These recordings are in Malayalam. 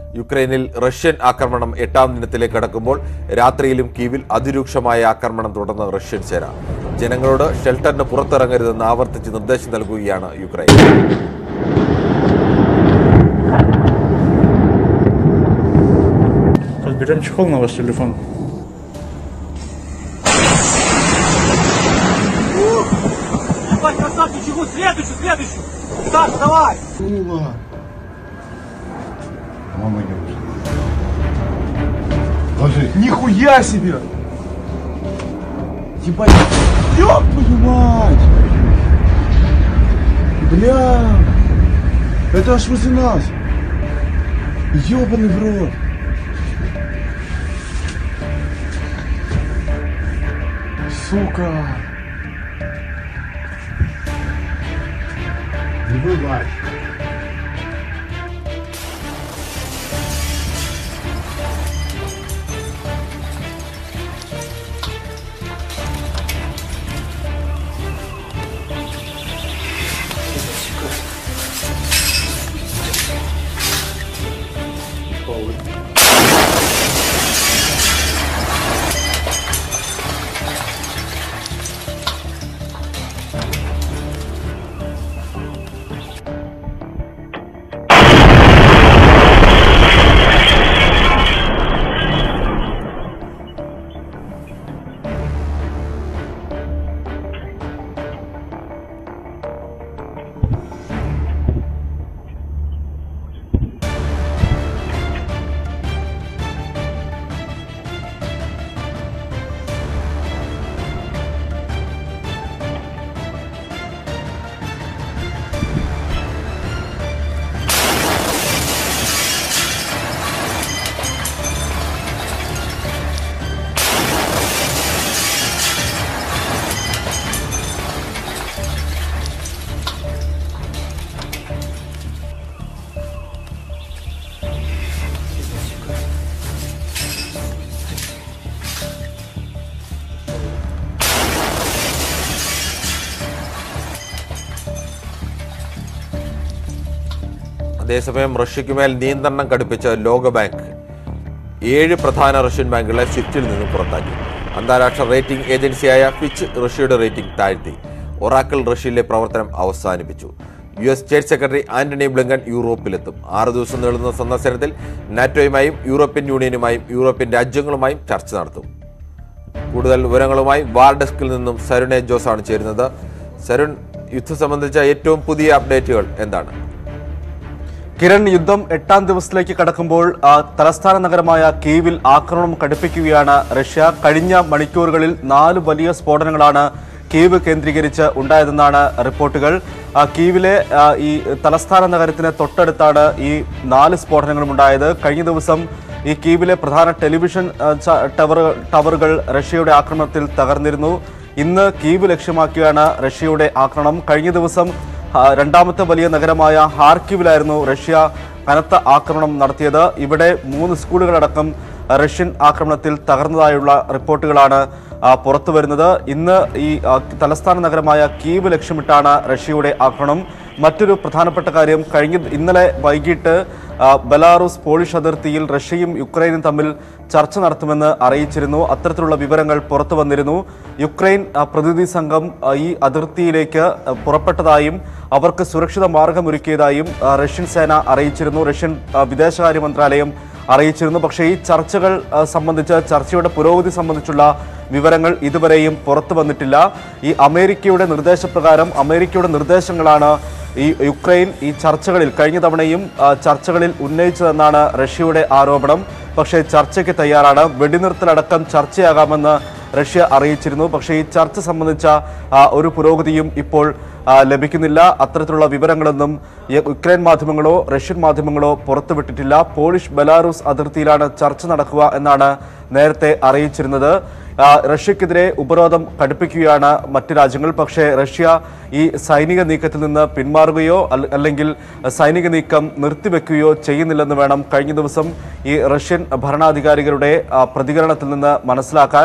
യുക്രൈനിൽ റഷ്യൻ ആക്രമണം എട്ടാം ദിനത്തിലേക്ക് കടക്കുമ്പോൾ രാത്രിയിലും കീവിൽ അതിരൂക്ഷമായ ആക്രമണം തുടർന്ന് റഷ്യൻ സേന ജനങ്ങളോട് ഷെൽട്ടറിന് പുറത്തിറങ്ങരുതെന്ന് ആവർത്തിച്ച് നിർദ്ദേശം നൽകുകയാണ് യുക്രൈൻ Разберем чехол на ваш телефон. Ебать, красавчик, чего? Следующую, следующую! Саша, давай! Мама идет. Ложись. Нихуя себе! Ебать! Ёб твою мать! Бля! Это аж возле нас! Ёбаный в рот! Сука! Не вылазь. അതേസമയം റഷ്യയ്ക്കുമേൽ നിയന്ത്രണം കടുപ്പിച്ച ലോകബാങ്ക് ഏഴ് പ്രധാന റഷ്യൻ ബാങ്കുകളെ സ്വിഫ്റ്റിൽ നിന്ന് പുറത്താക്കി അന്താരാഷ്ട്ര റേറ്റിംഗ് ഏജൻസിയായ ഫിച്ച് റഷ്യയുടെ റേറ്റിംഗ് താഴ്ത്തി ഒറാക്കിൾ റഷ്യയിലെ പ്രവർത്തനം അവസാനിപ്പിച്ചു U S state secretary Antony Blinken യൂറോപ്പിലെത്തും ആറ് ദിവസം നീളുന്ന സന്ദർശനത്തിൽ നാറ്റോയുമായും യൂറോപ്യൻ യൂണിയനുമായും യൂറോപ്യൻ രാജ്യങ്ങളുമായും ചർച്ച നടത്തും കൂടുതൽ വിവരങ്ങളുമായി വാർ ഡെസ്കിൽ നിന്നും സരുൺ എ ജോസ് ആണ് ചേരുന്നത് സരുൺ യുദ്ധം സംബന്ധിച്ച ഏറ്റവും പുതിയ അപ്ഡേറ്റുകൾ എന്താണ് കിരൺ യുദ്ധം എട്ടാം ദിവസത്തിലേക്ക് കടക്കുമ്പോൾ ആ, തലസ്ഥാന നഗരമായ കീവിൽ ആക്രമണം കടുപ്പിക്കുകയാണ് റഷ്യ കഴിഞ്ഞ മണിക്കൂറുകളിൽ നാല് വലിയ സ്ഫോടനങ്ങളാണ് കീവ് കേന്ദ്രീകരിച്ച് ഉണ്ടായതെന്നാണ് റിപ്പോർട്ടുകൾ ആ, കീവിലെ ആ, ഈ തലസ്ഥാന നഗരത്തിന് തൊട്ടടുത്താണ് ഈ നാല് സ്ഫോടനങ്ങളും ഉണ്ടായത് കഴിഞ്ഞ ദിവസം ഈ കീവിലെ പ്രധാന ടെലിവിഷൻ ആ, ച- ടവർ ടവറുകൾ റഷ്യയുടെ ആക്രമണത്തിൽ തകർന്നിരുന്നു ഇന്ന് കീവ് ലക്ഷ്യമാക്കിയാണ് റഷ്യയുടെ ആക്രമണം കഴിഞ്ഞ ദിവസം ആ, രണ്ടാമത്തെ വലിയ നഗരമായ ഹാർക്കിവിലായിരുന്നു റഷ്യ കനത്ത ആക്രമണം നടത്തിയത് ഇവിടെ മൂന്ന് സ്കൂളുകളടക്കം റഷ്യൻ ആക്രമണത്തിൽ തകർന്നതായുള്ള റിപ്പോർട്ടുകളാണ് ആ, പുറത്തു വരുന്നത് ഇന്ന് ഈ ആ, തലസ്ഥാന നഗരമായ കീവ് ലക്ഷ്യമിട്ടാണ് റഷ്യയുടെ ആക്രമണം മറ്റൊരു പ്രധാനപ്പെട്ട കാര്യം കഴിഞ്ഞ ഇന്നലെ വൈകിട്ട് ആ, ബെലാറൂസ് പോളിഷ് അതിർത്തിയിൽ റഷ്യയും യുക്രൈനും തമ്മിൽ ചർച്ച നടത്തുമെന്ന് അറിയിച്ചിരുന്നു അത്തരത്തിലുള്ള വിവരങ്ങൾ പുറത്തു വന്നിരുന്നു യുക്രൈൻ ആ, പ്രതിനിധി സംഘം ആ, ഈ അതിർത്തിയിലേക്ക് ആ, പുറപ്പെട്ടതായും അവർക്ക് സുരക്ഷിത മാർഗമൊരുക്കിയതായും ആ, റഷ്യൻ സേന അറിയിച്ചിരുന്നു റഷ്യൻ ആ, വിദേശകാര്യ മന്ത്രാലയം അറിയിച്ചിരുന്നു പക്ഷേ ഈ ചർച്ചകൾ ആ, സംബന്ധിച്ച് ചർച്ചയുടെ പുരോഗതി സംബന്ധിച്ചുള്ള വിവരങ്ങൾ ഇതുവരെയും പുറത്തു വന്നിട്ടില്ല ഈ അമേരിക്കയുടെ നിർദ്ദേശപ്രകാരം അമേരിക്കയുടെ നിർദ്ദേശങ്ങളാണ് ഈ യുക്രൈൻ ഈ ചർച്ചകളിൽ കഴിഞ്ഞ തവണയും ആ, ചർച്ചകളിൽ ഉന്നയിച്ചതെന്നാണ് റഷ്യയുടെ ആരോപണം പക്ഷേ ചർച്ചയ്ക്ക് തയ്യാറാണ് വെടിനിർത്തലടക്കം ചർച്ചയാകാമെന്ന് റഷ്യ അറിയിച്ചിരുന്നു പക്ഷേ ഈ ചർച്ച സംബന്ധിച്ച ആ, ഒരു പുരോഗതിയും ഇപ്പോൾ ആ, ലഭിക്കുന്നില്ല അത്തരത്തിലുള്ള വിവരങ്ങളൊന്നും യ- യുക്രൈൻ മാധ്യമങ്ങളോ റഷ്യൻ മാധ്യമങ്ങളോ പുറത്തുവിട്ടിട്ടില്ല പോളിഷ് ബെലാറൂസ് അതിർത്തിയിലാണ് ചർച്ച നടക്കുക എന്നാണ് നേരത്തെ അറിയിച്ചിരുന്നത് ആ, റഷ്യക്കെതിരെ ഉപരോധം കടുപ്പിക്കുകയാണ് മറ്റ് രാജ്യങ്ങൾ പക്ഷേ റഷ്യ ഈ സൈനിക നീക്കത്തിൽ നിന്ന് പിന്മാറുകയോ അല്ല- അല്ലെങ്കിൽ സൈനിക നീക്കം നിർത്തിവെക്കുകയോ ചെയ്യുന്നില്ലെന്ന് വേണം കഴിഞ്ഞ ദിവസം ഈ റഷ്യൻ ഭരണാധികാരികളുടെ ആ, പ്രതികരണത്തിൽ നിന്ന് മനസ്സിലാക്കാൻ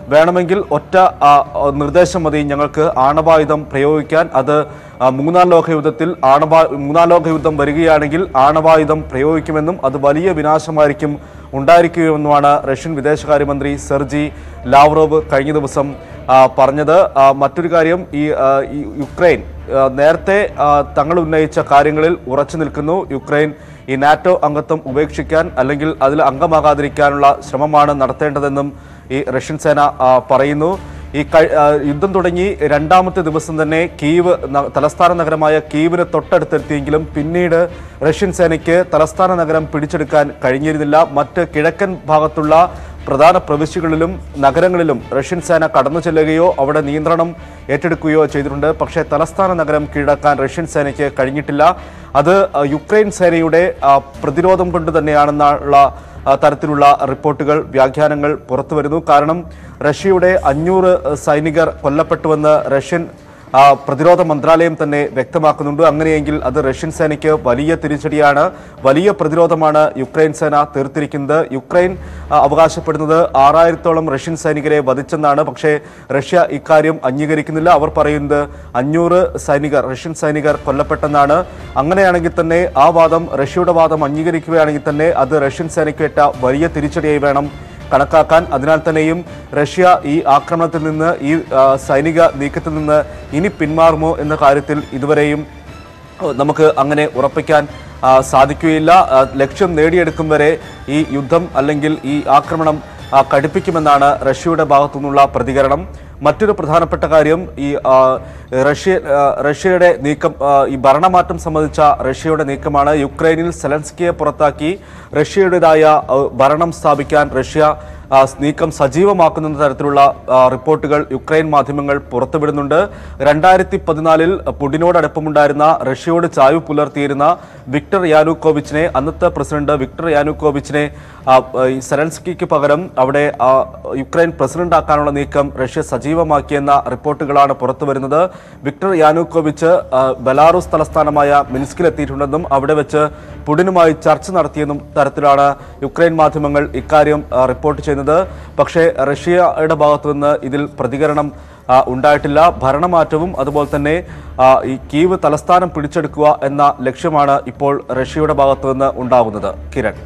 വേണമെങ്കിൽ ഒറ്റ ആ, ആ, നിർദ്ദേശം മതി ഞങ്ങൾക്ക് ആണവായുധം പ്രയോഗിക്കാൻ അത് ആ, മൂന്നാം ലോക യുദ്ധത്തിൽ ആണവാ മൂന്നാം ലോക യുദ്ധം വരികയാണെങ്കിൽ ആണവായുധം പ്രയോഗിക്കുമെന്നും അത് വലിയ വിനാശമായിരിക്കും ഉണ്ടായിരിക്കുമെന്നുമാണ് റഷ്യൻ വിദേശകാര്യമന്ത്രി സെർജി ലാവ്റോവ് കഴിഞ്ഞ ദിവസം ആ, പറഞ്ഞത് ആ, മറ്റൊരു കാര്യം ഈ ആ, ഈ യുക്രൈൻ ആ, നേരത്തെ ആ, തങ്ങൾ ഉന്നയിച്ച കാര്യങ്ങളിൽ ഉറച്ചു നിൽക്കുന്നു യുക്രൈൻ ഈ നാറ്റോ അംഗത്വം ഉപേക്ഷിക്കാൻ അല്ലെങ്കിൽ അതിൽ അംഗമാകാതിരിക്കാനുള്ള ശ്രമമാണ് നടത്തേണ്ടതെന്നും ഈ റഷ്യൻ സേന ആ, പറയുന്നു ഈ കഴി- ആ, യുദ്ധം തുടങ്ങി രണ്ടാമത്തെ ദിവസം തന്നെ കീവ് ന- തലസ്ഥാന നഗരമായ കീവിന് തൊട്ടടുത്തെത്തിയെങ്കിലും പിന്നീട് റഷ്യൻ സേനയ്ക്ക് തലസ്ഥാന നഗരം പിടിച്ചെടുക്കാൻ കഴിഞ്ഞിരുന്നില്ല മറ്റ് കിഴക്കൻ ഭാഗത്തുള്ള പ്രധാന പ്രവിശ്യകളിലും നഗരങ്ങളിലും റഷ്യൻ സേന കടന്നു ചെല്ലുകയോ അവിടെ നിയന്ത്രണം ഏറ്റെടുക്കുകയോ ചെയ്തിട്ടുണ്ട് പക്ഷേ തലസ്ഥാന നഗരം കീഴടക്കാൻ റഷ്യൻ സേനയ്ക്ക് കഴിഞ്ഞിട്ടില്ല അത് ആ, യുക്രൈൻ സേനയുടെ ആ, പ്രതിരോധം കൊണ്ട് തന്നെയാണെന്നുള്ള ആ, തരത്തിലുള്ള റിപ്പോർട്ടുകൾ വ്യാഖ്യാനങ്ങൾ പുറത്തു വരുന്നു കാരണം റഷ്യയുടെ അഞ്ഞൂറ് സൈനികർ കൊല്ലപ്പെട്ടുവെന്ന് റഷ്യൻ ആ, പ്രതിരോധ മന്ത്രാലയം തന്നെ വ്യക്തമാക്കുന്നുണ്ട് അങ്ങനെയെങ്കിൽ അത് റഷ്യൻ സേനയ്ക്ക് വലിയ തിരിച്ചടിയാണ് വലിയ പ്രതിരോധമാണ് യുക്രൈൻ സേന തീർത്തിരിക്കുന്നത് യുക്രൈൻ ആ, അവകാശപ്പെടുന്നത് ആറായിരത്തോളം റഷ്യൻ സൈനികരെ വധിച്ചെന്നാണ് പക്ഷേ റഷ്യ ഇക്കാര്യം അംഗീകരിക്കുന്നില്ല അവർ പറയുന്നത് അഞ്ഞൂറ് സൈനികർ റഷ്യൻ സൈനികർ കൊല്ലപ്പെട്ടെന്നാണ് അങ്ങനെയാണെങ്കിൽ തന്നെ ആ വാദം റഷ്യയുടെ വാദം അംഗീകരിക്കുകയാണെങ്കിൽ തന്നെ അത് റഷ്യൻ സേനയ്ക്കേറ്റ വലിയ തിരിച്ചടിയായി വേണം കണക്കാക്കാൻ അതിനാൽ തന്നെയും റഷ്യ ഈ ആക്രമണത്തിൽ നിന്ന് ഈ ആ, സൈനിക നീക്കത്തിൽ നിന്ന് ഇനി പിന്മാറുമോ എന്ന കാര്യത്തിൽ ഇതുവരെയും ഏഹ്, നമുക്ക് അങ്ങനെ ഉറപ്പിക്കാൻ ആ, സാധിക്കുകയില്ല ആ, ലക്ഷ്യം നേടിയെടുക്കും വരെ ഈ യുദ്ധം അല്ലെങ്കിൽ ഈ ആക്രമണം ആ, കടുപ്പിക്കുമെന്നാണ് റഷ്യയുടെ ഭാഗത്തു നിന്നുള്ള പ്രതികരണം മറ്റൊരു പ്രധാനപ്പെട്ട കാര്യം ഈ ആ, റഷ്യ ആ, റഷ്യയുടെ നീക്കം ആ, ഈ ഭരണമാറ്റം സംബന്ധിച്ച റഷ്യയുടെ നീക്കമാണ് യുക്രൈനിൽ സെലൻസ്കിയെ പുറത്താക്കി റഷ്യയുടേതായ ആ, ഭരണം സ്ഥാപിക്കാൻ റഷ്യ ആ, നീക്കം സജീവമാക്കുന്ന തരത്തിലുള്ള ആ, റിപ്പോർട്ടുകൾ യുക്രൈൻ മാധ്യമങ്ങൾ പുറത്തുവിടുന്നുണ്ട് രണ്ടായിരത്തി പതിനാലിൽ പുടിനോട് അടുപ്പമുണ്ടായിരുന്ന റഷ്യയോട് ചായ്വ് പുലർത്തിയിരുന്ന വിക്ടർ യാനുക്കോവിച്ചിനെ അന്നത്തെ പ്രസിഡന്റ് വിക്ടർ യാനുക്കോവിച്ചിനെ ആ, ഈ സെലൻസ്കിക്ക് പകരം അവിടെ ആ, യുക്രൈൻ പ്രസിഡന്റ് ആക്കാനുള്ള നീക്കം റഷ്യ സജീവമാക്കിയെന്ന റിപ്പോർട്ടുകളാണ് പുറത്തുവരുന്നത് വിക്ടർ യാനുക്കോവിച്ച് ആ, ബെലാറൂസ് തലസ്ഥാനമായ മിൻസ്കിലെത്തിയിട്ടുണ്ടെന്നും അവിടെ വെച്ച് പുടിനുമായി ചർച്ച നടത്തിയെന്നും തരത്തിലാണ് യുക്രൈൻ മാധ്യമങ്ങൾ ഇക്കാര്യം ആ, റിപ്പോർട്ട് ചെയ്യുന്നത് പക്ഷേ റഷ്യയുടെ ഭാഗത്തു നിന്ന് ഇതിൽ പ്രതികരണം ആ, ഉണ്ടായിട്ടില്ല ഭരണമാറ്റവും അതുപോലെ തന്നെ ആ, ഈ കീവ് തലസ്ഥാനം പിടിച്ചെടുക്കുക എന്ന ലക്ഷ്യമാണ് ഇപ്പോൾ റഷ്യയുടെ ഭാഗത്തു നിന്ന് ഉണ്ടാകുന്നത് കിരൺ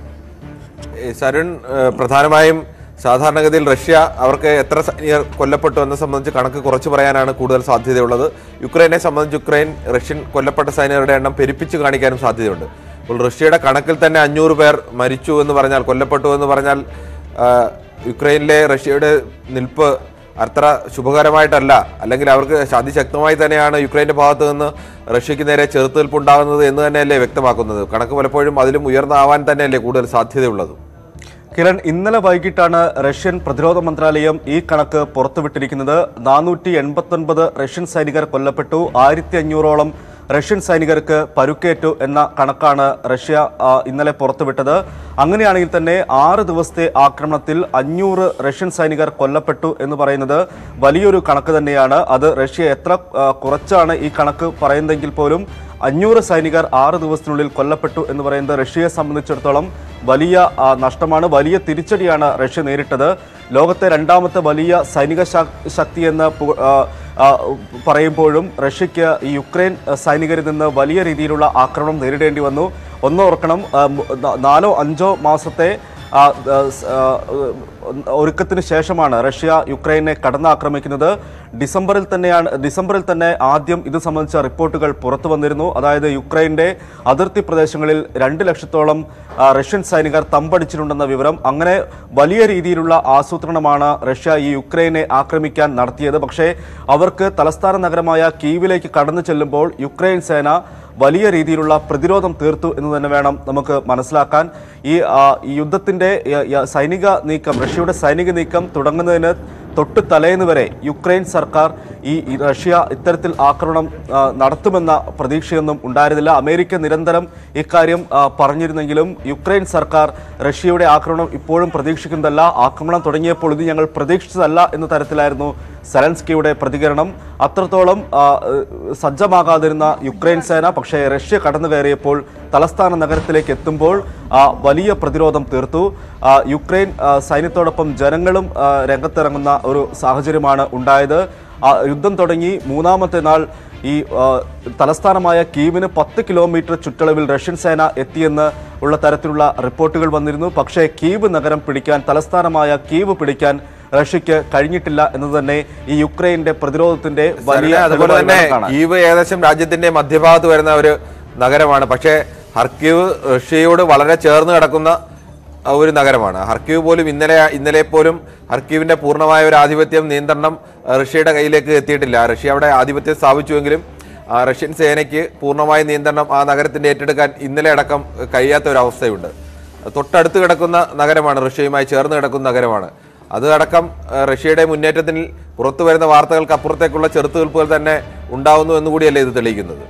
ഈ സരുൺ ഏഹ്, പ്രധാനമായും സാധാരണഗതിയിൽ റഷ്യ അവർക്ക് എത്ര സൈനികർ കൊല്ലപ്പെട്ടു എന്നെ സംബന്ധിച്ച് കണക്ക് കുറച്ച് പറയാനാണ് കൂടുതൽ സാധ്യതയുള്ളത് യുക്രൈനെ സംബന്ധിച്ച് യുക്രൈൻ റഷ്യൻ കൊല്ലപ്പെട്ട സൈനികരുടെ എണ്ണം പെരുപ്പിച്ച് കാണിക്കാനും സാധ്യതയുണ്ട് അപ്പോൾ റഷ്യയുടെ കണക്കിൽ തന്നെ അഞ്ഞൂറ് പേർ മരിച്ചു എന്ന് പറഞ്ഞാൽ കൊല്ലപ്പെട്ടു എന്ന് പറഞ്ഞാൽ ആ, യുക്രൈനിലെ റഷ്യയുടെ നിൽപ്പ് അത്ര ശുഭകരമായിട്ടല്ല അല്ലെങ്കിൽ അവർക്ക് അതിശക്തമായി തന്നെയാണ് യുക്രൈന്റെ ഭാഗത്ത് നിന്ന് റഷ്യക്ക് നേരെ ചെറുത്തുനിൽപ്പ് ഉണ്ടാകുന്നത് എന്ന് തന്നെയല്ലേ വ്യക്തമാക്കുന്നത് കണക്ക് പലപ്പോഴും അതിലും ഉയർന്നാവാൻ തന്നെയല്ലേ കൂടുതൽ സാധ്യതയുള്ളത് കിരൺ ഇന്നലെ വൈകിട്ടാണ് റഷ്യൻ പ്രതിരോധ മന്ത്രാലയം ഈ കണക്ക് പുറത്തുവിട്ടിരിക്കുന്നത് നാനൂറ്റി എൺപത്തൊൻപത് റഷ്യൻ സൈനികർ കൊല്ലപ്പെട്ടു ആയിരത്തി അഞ്ഞൂറോളം റഷ്യൻ സൈനികർക്ക് പരുക്കേറ്റു എന്ന കണക്കാണ് റഷ്യ ആ, ഇന്നലെ പുറത്തുവിട്ടത് അങ്ങനെയാണെങ്കിൽ തന്നെ ആറ് ദിവസത്തെ ആക്രമണത്തിൽ അഞ്ഞൂറ് റഷ്യൻ സൈനികർ കൊല്ലപ്പെട്ടു എന്ന് പറയുന്നത് വലിയൊരു കണക്ക് തന്നെയാണ് അത് റഷ്യ എത്ര ആ, കുറച്ചാണ് ഈ കണക്ക് പറയുന്നതെങ്കിൽ പോലും അഞ്ഞൂറ് സൈനികർ ആറ് ദിവസത്തിനുള്ളിൽ കൊല്ലപ്പെട്ടു എന്ന് പറയുന്നത് റഷ്യയെ സംബന്ധിച്ചിടത്തോളം വലിയ ആ, നഷ്ടമാണ് വലിയ തിരിച്ചടിയാണ് റഷ്യ നേരിട്ടത് ലോകത്തെ രണ്ടാമത്തെ വലിയ സൈനിക ശാ- ശക്തി എന്ന് പു- ആ, ആ, പറയുമ്പോഴും റഷ്യയ്ക്ക് ഈ യുക്രൈൻ ആ, സൈനികരിൽ നിന്ന് വലിയ രീതിയിലുള്ള ആക്രമണം നേരിടേണ്ടി വന്നു ഒന്ന് ഓർക്കണം ആ, മു- ന- നാലോ അഞ്ചോ മാസത്തെ ആ, ആ, സ്, ആ, ഒരുക്കത്തിന് ശേഷമാണ് റഷ്യ യുക്രൈനെ കടന്നാക്രമിക്കുന്നത് ഡിസംബറിൽ തന്നെയാണ് ഡിസംബറിൽ തന്നെ ആദ്യം ഇത് സംബന്ധിച്ച റിപ്പോർട്ടുകൾ പുറത്തു വന്നിരുന്നു അതായത് യുക്രൈന്റെ അതിർത്തി പ്രദേശങ്ങളിൽ രണ്ട് ലക്ഷത്തോളം ആ, റഷ്യൻ സൈനികർ തമ്പടിച്ചിട്ടുണ്ടെന്ന വിവരം അങ്ങനെ വലിയ രീതിയിലുള്ള ആസൂത്രണമാണ് റഷ്യ ഈ യുക്രൈനെ ആക്രമിക്കാൻ നടത്തിയത് പക്ഷേ അവർക്ക് തലസ്ഥാന നഗരമായ കീവിലേക്ക് കടന്നു ചെല്ലുമ്പോൾ യുക്രൈൻ സേന വലിയ രീതിയിലുള്ള പ്രതിരോധം തീർത്തു എന്ന് തന്നെ വേണം നമുക്ക് മനസ്സിലാക്കാൻ ഈ ആ, ഈ യുദ്ധത്തിന്റെ യ- യ- സൈനിക നീക്കം റഷ്യയുടെ സൈനിക നീക്കം തുടങ്ങുന്നതിന് തൊട്ട് തലേന്ന് വരെ യുക്രൈൻ സർക്കാർ ഈ ഈ റഷ്യ ഇത്തരത്തിൽ ആക്രമണം ആ, നടത്തുമെന്ന പ്രതീക്ഷയൊന്നും ഉണ്ടായിരുന്നില്ല അമേരിക്ക നിരന്തരം ഇക്കാര്യം ആ, പറഞ്ഞിരുന്നെങ്കിലും യുക്രൈൻ സർക്കാർ റഷ്യയുടെ ആക്രമണം ഇപ്പോഴും പ്രതീക്ഷിക്കുന്നതല്ല ആക്രമണം തുടങ്ങിയപ്പോൾ ഇത് ഞങ്ങൾ പ്രതീക്ഷിച്ചതല്ല എന്ന തരത്തിലായിരുന്നു സെലൻസ്കിയുടെ പ്രതികരണം അത്രത്തോളം ആ, ഏഹ്, സജ്ജമാകാതിരുന്ന യുക്രൈൻ സേന പക്ഷേ റഷ്യ കടന്നു കയറിയപ്പോൾ തലസ്ഥാന നഗരത്തിലേക്ക് എത്തുമ്പോൾ ആ, വലിയ പ്രതിരോധം തീർത്തു ആ, യുക്രൈൻ ആ, സൈന്യത്തോടൊപ്പം ജനങ്ങളും ആ, രംഗത്തിറങ്ങുന്ന ഒരു സാഹചര്യമാണ് ഉണ്ടായത് ആ, യുദ്ധം തുടങ്ങി മൂന്നാമത്തെ നാൾ ഈ ആ, തലസ്ഥാനമായ കീവിന് പത്ത് കിലോമീറ്റർ ചുറ്റളവിൽ റഷ്യൻ സേന എത്തിയെന്ന് ഉള്ള തരത്തിലുള്ള റിപ്പോർട്ടുകൾ വന്നിരുന്നു പക്ഷേ കീവ് നഗരം പിടിക്കാൻ തലസ്ഥാനമായ കീവ് പിടിക്കാൻ റഷ്യക്ക് കഴിഞ്ഞിട്ടില്ല എന്ന് തന്നെ ഈ യുക്രൈന്റെ പ്രതിരോധത്തിന്റെ വലിയ വലിയ അതുപോലെ തെളിവായി തന്നെ വേണം കാണാൻ. കീവ് ഏകദേശം രാജ്യത്തിന്റെ മധ്യഭാഗത്ത് വരുന്ന ഒരു നഗരമാണ് പക്ഷേ ഹർക്കീവ് റഷ്യയോട് വളരെ ചേർന്ന് കിടക്കുന്ന ആ, ഒരു നഗരമാണ് ഹർക്കീവ് പോലും ഇന്നലെ ഇന്നലെ പോലും ഹർക്കീവിന്റെ പൂർണ്ണമായ ഒരു ആധിപത്യം നിയന്ത്രണം ആ, റഷ്യയുടെ കയ്യിലേക്ക് എത്തിയിട്ടില്ല റഷ്യ അവിടെ ആധിപത്യം സ്ഥാപിച്ചുവെങ്കിലും ആ, റഷ്യൻ സേനയ്ക്ക് പൂർണ്ണമായ നിയന്ത്രണം ആ നഗരത്തിന്റെ ഏറ്റെടുക്കാൻ ഇന്നലെ അടക്കം കഴിയാത്ത ഒരു അവസ്ഥയുണ്ട് തൊട്ടടുത്ത് കിടക്കുന്ന നഗരമാണ് റഷ്യയുമായി ചേർന്ന് കിടക്കുന്ന നഗരമാണ് അത് അടക്കം ആ, റഷ്യയുടെ മുന്നേറ്റത്തിൽ പുറത്തു വരുന്ന വാർത്തകൾക്ക് അപ്പുറത്തേക്കുള്ള ചെറുത്തുനിൽപ്പുകൾ തന്നെ ഉണ്ടാവുന്നു എന്നുകൂടിയല്ലേ ഇത് തെളിയിക്കുന്നത്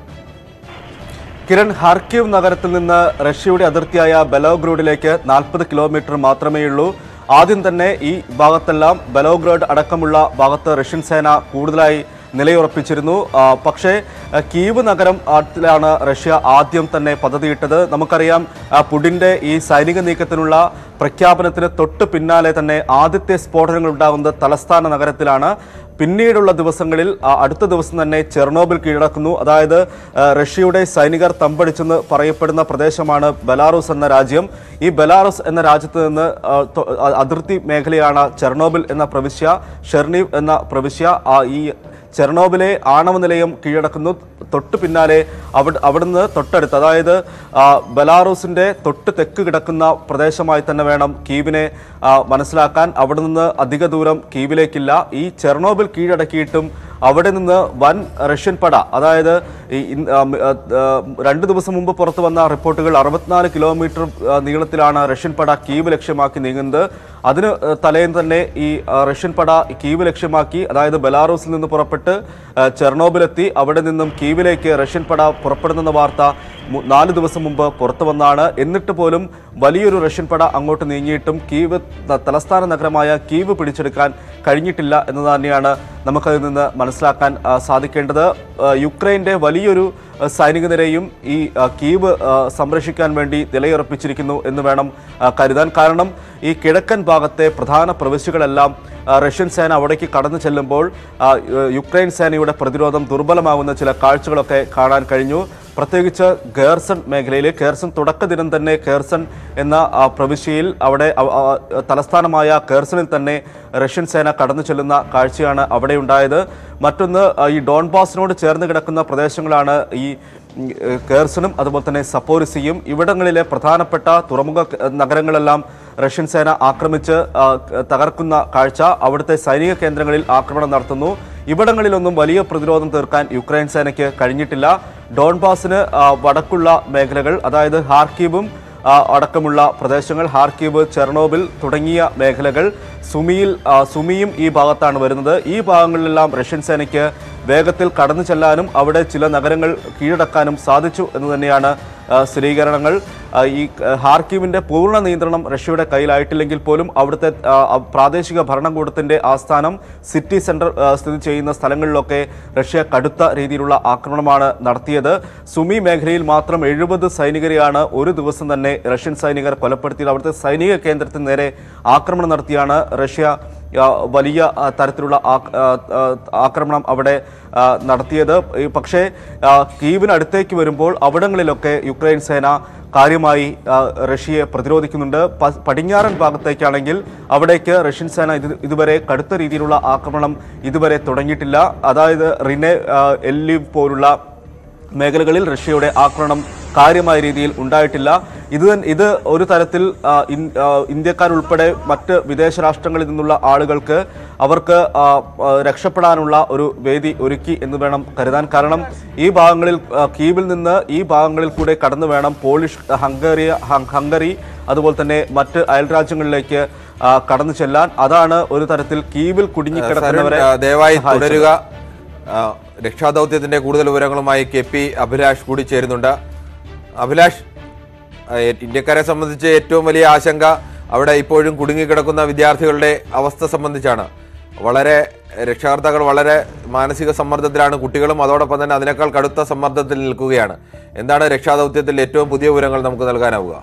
കിരൺ ഹാർക്കീവ് നഗരത്തിൽ നിന്ന് റഷ്യയുടെ അതിർത്തിയായ ബെലോഗ്രോഡിലേക്ക് നാൽപ്പത് കിലോമീറ്റർ മാത്രമേയുള്ളൂ ആദ്യം തന്നെ ഈ ഭാഗത്തെല്ലാം ബെലോഗ്രോഡ് അടക്കമുള്ള ഭാഗത്ത് റഷ്യൻ സേന കൂടുതലായി നിലയുറപ്പിച്ചിരുന്നു ആ, പക്ഷേ ആ, കീവ് നഗരം ത്തിലാണ് റഷ്യ ആദ്യം തന്നെ പദ്ധതിയിട്ടത് നമുക്കറിയാം ആ, പുടിന്റെ ഈ സൈനിക നീക്കത്തിനുള്ള പ്രഖ്യാപനത്തിന് തൊട്ട് പിന്നാലെ തന്നെ ആദ്യത്തെ സ്ഫോടനങ്ങൾ ഉണ്ടാകുന്നത് തലസ്ഥാന നഗരത്തിലാണ് പിന്നീടുള്ള ദിവസങ്ങളിൽ ആ, അടുത്ത ദിവസം തന്നെ ചെർണോബിൽ കീഴടക്കുന്നു അതായത് ആ, റഷ്യയുടെ സൈനികർ തമ്പടിച്ചെന്ന് പറയപ്പെടുന്ന പ്രദേശമാണ് ബെലാറൂസ് എന്ന രാജ്യം ഈ ബെലാറൂസ് എന്ന രാജ്യത്ത് നിന്ന് ആ, തൊ- ആ, അതിർത്തി മേഖലയാണ് ചെർണോബിൽ എന്ന പ്രവിശ്യ ഷെർണീവ് എന്ന പ്രവിശ്യ ആ, ഈ ചെർണോബിലെ ആണവ നിലയം കീഴടക്കുന്നു തൊട്ട് പിന്നാലെ അവിടെ അവിടുന്ന് തൊട്ടടുത്ത് അതായത് ആ, ബെലാറൂസിന്റെ തൊട്ട് തെക്ക് കിടക്കുന്ന പ്രദേശമായി തന്നെ വേണം കീവിനെ ആ, മനസ്സിലാക്കാൻ അവിടെ നിന്ന് അധിക ദൂരം കീവിലേക്കില്ല ഈ ചെർണോബിൽ കീഴടക്കിയിട്ടും അവിടെ നിന്ന് വൻ റഷ്യൻ പട അതായത് ഈ ഇൻ- ആ, മ്, ആ, ആ, രണ്ട് ദിവസം മുമ്പ് പുറത്തു വന്ന റിപ്പോർട്ടുകൾ അറുപത്തിനാല് കിലോമീറ്റർ ആ, നീളത്തിലാണ് റഷ്യൻ പട കീവ് ലക്ഷ്യമാക്കി നീങ്ങുന്നത് അതിന് ആ, തലേന്ന് തന്നെ ഈ ആ, റഷ്യൻ പട കീവ് ലക്ഷ്യമാക്കി അതായത് ബെലാറൂസിൽ നിന്ന് പുറപ്പെട്ട് ആ, ചെർണോബിലെത്തി അവിടെ നിന്നും കീവിലേക്ക് റഷ്യൻ പട പുറപ്പെടുന്ന വാർത്ത മു- നാല് ദിവസം മുമ്പ് പുറത്തു വന്നാണ് എന്നിട്ട് പോലും വലിയൊരു റഷ്യൻ പട അങ്ങോട്ട് നീങ്ങിയിട്ടും കീവ് ത- തലസ്ഥാന നഗരമായ കീവ് പിടിച്ചെടുക്കാൻ കഴിഞ്ഞിട്ടില്ല എന്ന് തന്നെയാണ് നമുക്കതിൽ നിന്ന് മനസ്സിലാക്കാൻ ആ, സാധിക്കേണ്ടത് ആ, യുക്രൈന്റെ വലിയൊരു ആ, സൈനിക നിരയും ഈ ആ, കീവ് ആ, സംരക്ഷിക്കാൻ വേണ്ടി നിലയുറപ്പിച്ചിരിക്കുന്നു എന്ന് വേണം ആ, കരുതാൻ കാരണം ഈ കിഴക്കൻ ഭാഗത്തെ പ്രധാന പ്രവിശ്യകളെല്ലാം ആ, റഷ്യൻ സേന അവിടേക്ക് കടന്നു ചെല്ലുമ്പോൾ ആ, യുക്രൈൻ സേനയുടെ പ്രതിരോധം ദുർബലമാകുന്ന ചില കാഴ്ചകളൊക്കെ കാണാൻ കഴിഞ്ഞു പ്രത്യേകിച്ച് ഖേർസൺ മേഖലയിൽ ഖേർസൺ തുടക്ക ദിനം തന്നെ ഖേർസൺ എന്ന ആ, പ്രവിശ്യയിൽ അവിടെ അവ- ആ, തലസ്ഥാനമായ ഖേർസണിൽ തന്നെ റഷ്യൻ സേന കടന്നു ചെല്ലുന്ന കാഴ്ചയാണ് അവിടെ ഉണ്ടായത് മറ്റൊന്ന് ആ, ഈ ഡോൺബാസിനോട് ചേർന്ന് കിടക്കുന്ന പ്രദേശങ്ങളാണ് ഈ ഉം, ഏഹ്, ഖേർസണും അതുപോലെ തന്നെ സപ്പോറിസിയും ഇവിടങ്ങളിലെ പ്രധാനപ്പെട്ട തുറമുഖ ക- നഗരങ്ങളെല്ലാം റഷ്യൻ സേന ആക്രമിച്ച് ആ, ക- തകർക്കുന്ന കാഴ്ച അവിടുത്തെ സൈനിക കേന്ദ്രങ്ങളിൽ ആക്രമണം നടത്തുന്നു ഇവിടങ്ങളിലൊന്നും വലിയ പ്രതിരോധം തീർക്കാൻ യുക്രൈൻ സേനയ്ക്ക് കഴിഞ്ഞിട്ടില്ല ഡോൺബാസിന് ആ, വടക്കുള്ള മേഖലകൾ അതായത് ഹാർക്കീവും ആ, അടക്കമുള്ള പ്രദേശങ്ങൾ ഹാർക്കീവ് ചെർണോബിൽ തുടങ്ങിയ മേഖലകൾ സുമിയിൽ ആ, സുമിയും ഈ ഭാഗത്താണ് വരുന്നത് ഈ ഭാഗങ്ങളിലെല്ലാം റഷ്യൻ സേനയ്ക്ക് വേഗത്തിൽ കടന്നു ചെല്ലാനും അവിടെ ചില നഗരങ്ങൾ കീഴടക്കാനും സാധിച്ചു എന്ന് തന്നെയാണ് ആ, സ്ഥിരീകരണങ്ങൾ ആ, ഈ ആ, ഹാർക്കീവിന്റെ പൂർണ്ണ നിയന്ത്രണം റഷ്യയുടെ കയ്യിലായിട്ടില്ലെങ്കിൽ പോലും അവിടുത്തെ ആ, ആ, പ്രാദേശിക ഭരണകൂടത്തിന്റെ ആസ്ഥാനം സിറ്റി സെന്റർ ആ, സ്ഥിതി ചെയ്യുന്ന സ്ഥലങ്ങളിലൊക്കെ റഷ്യ കടുത്ത രീതിയിലുള്ള ആക്രമണമാണ് നടത്തിയത് സുമി മേഖലയിൽ മാത്രം എഴുപത് സൈനികരെയാണ് ഒരു ദിവസം തന്നെ റഷ്യൻ സൈനികർ കൊലപ്പെടുത്തിയത് അവിടുത്തെ സൈനിക കേന്ദ്രത്തിന് നേരെ ആക്രമണം നടത്തിയാണ് റഷ്യ ആ, വലിയ ആ, തരത്തിലുള്ള ആക്- ആ, ആ, ആക്രമണം അവിടെ ആ, നടത്തിയത് ഈ പക്ഷേ ആ, കീവിനടുത്തേക്ക് വരുമ്പോൾ അവിടങ്ങളിലൊക്കെ യുക്രൈൻ സേന കാര്യമായി ആ, റഷ്യയെ പ്രതിരോധിക്കുന്നുണ്ട് പ- പടിഞ്ഞാറൻ ഭാഗത്തേക്കാണെങ്കിൽ അവിടേക്ക് റഷ്യൻ സേന ഇത് ഇതുവരെ കടുത്ത രീതിയിലുള്ള ആക്രമണം ഇതുവരെ തുടങ്ങിയിട്ടില്ല അതായത് റിനെ ആ, എല്ലിവ് പോലുള്ള മേഖലകളിൽ റഷ്യയുടെ ആക്രമണം കാര്യമായ രീതിയിൽ ഉണ്ടായിട്ടില്ല ഇത് തൻ- ഇത് ഒരു തരത്തിൽ ആ, ഇൻ- ആ, ഇന്ത്യക്കാരുൾപ്പെടെ മറ്റ് വിദേശ രാഷ്ട്രങ്ങളിൽ നിന്നുള്ള ആളുകൾക്ക് അവർക്ക് ആ, ആ, രക്ഷപ്പെടാനുള്ള ഒരു വേദി ഒരുക്കി എന്ന് വേണം കരുതാൻ കാരണം ഈ ഭാഗങ്ങളിൽ ആ, കീവിൽ നിന്ന് ഈ ഭാഗങ്ങളിൽ കൂടെ കടന്നു വേണം പോളിഷ് ഹംഗറി ഹ- ഹംഗറി അതുപോലെ തന്നെ മറ്റ് അയൽരാജ്യങ്ങളിലേക്ക് ആ, കടന്നു ചെല്ലാൻ അതാണ് ഒരു തരത്തിൽ കീവിൽ കുടുങ്ങിക്കിടക്കുന്നവരെ സരുൺ, ആ, ദയവായി സഹായിച്ചത്. തുടരുക ആ, രക്ഷാദൗത്യത്തിന്റെ കൂടുതൽ വിവരങ്ങളുമായി കെ പി അഭിലാഷ് കൂടി ചേരുന്നുണ്ട് അഭിലാഷ് ആ, ഏ- ഇന്ത്യക്കാരെ സംബന്ധിച്ച് ഏറ്റവും വലിയ ആശങ്ക അവിടെ ഇപ്പോഴും കുടുങ്ങിക്കിടക്കുന്ന വിദ്യാർത്ഥികളുടെ അവസ്ഥ സംബന്ധിച്ചാണ് വളരെ രക്ഷകർത്താക്കൾ വളരെ മാനസിക സമ്മർദ്ദത്തിലാണ് കുട്ടികളും അതോടൊപ്പം തന്നെ അതിനേക്കാൾ കടുത്ത സമ്മർദ്ദത്തിൽ നിൽക്കുകയാണ് എന്താണ് രക്ഷാദൗത്യത്തിൽ ഏറ്റവും പുതിയ വിവരങ്ങൾ നമുക്ക് നൽകാനാവുക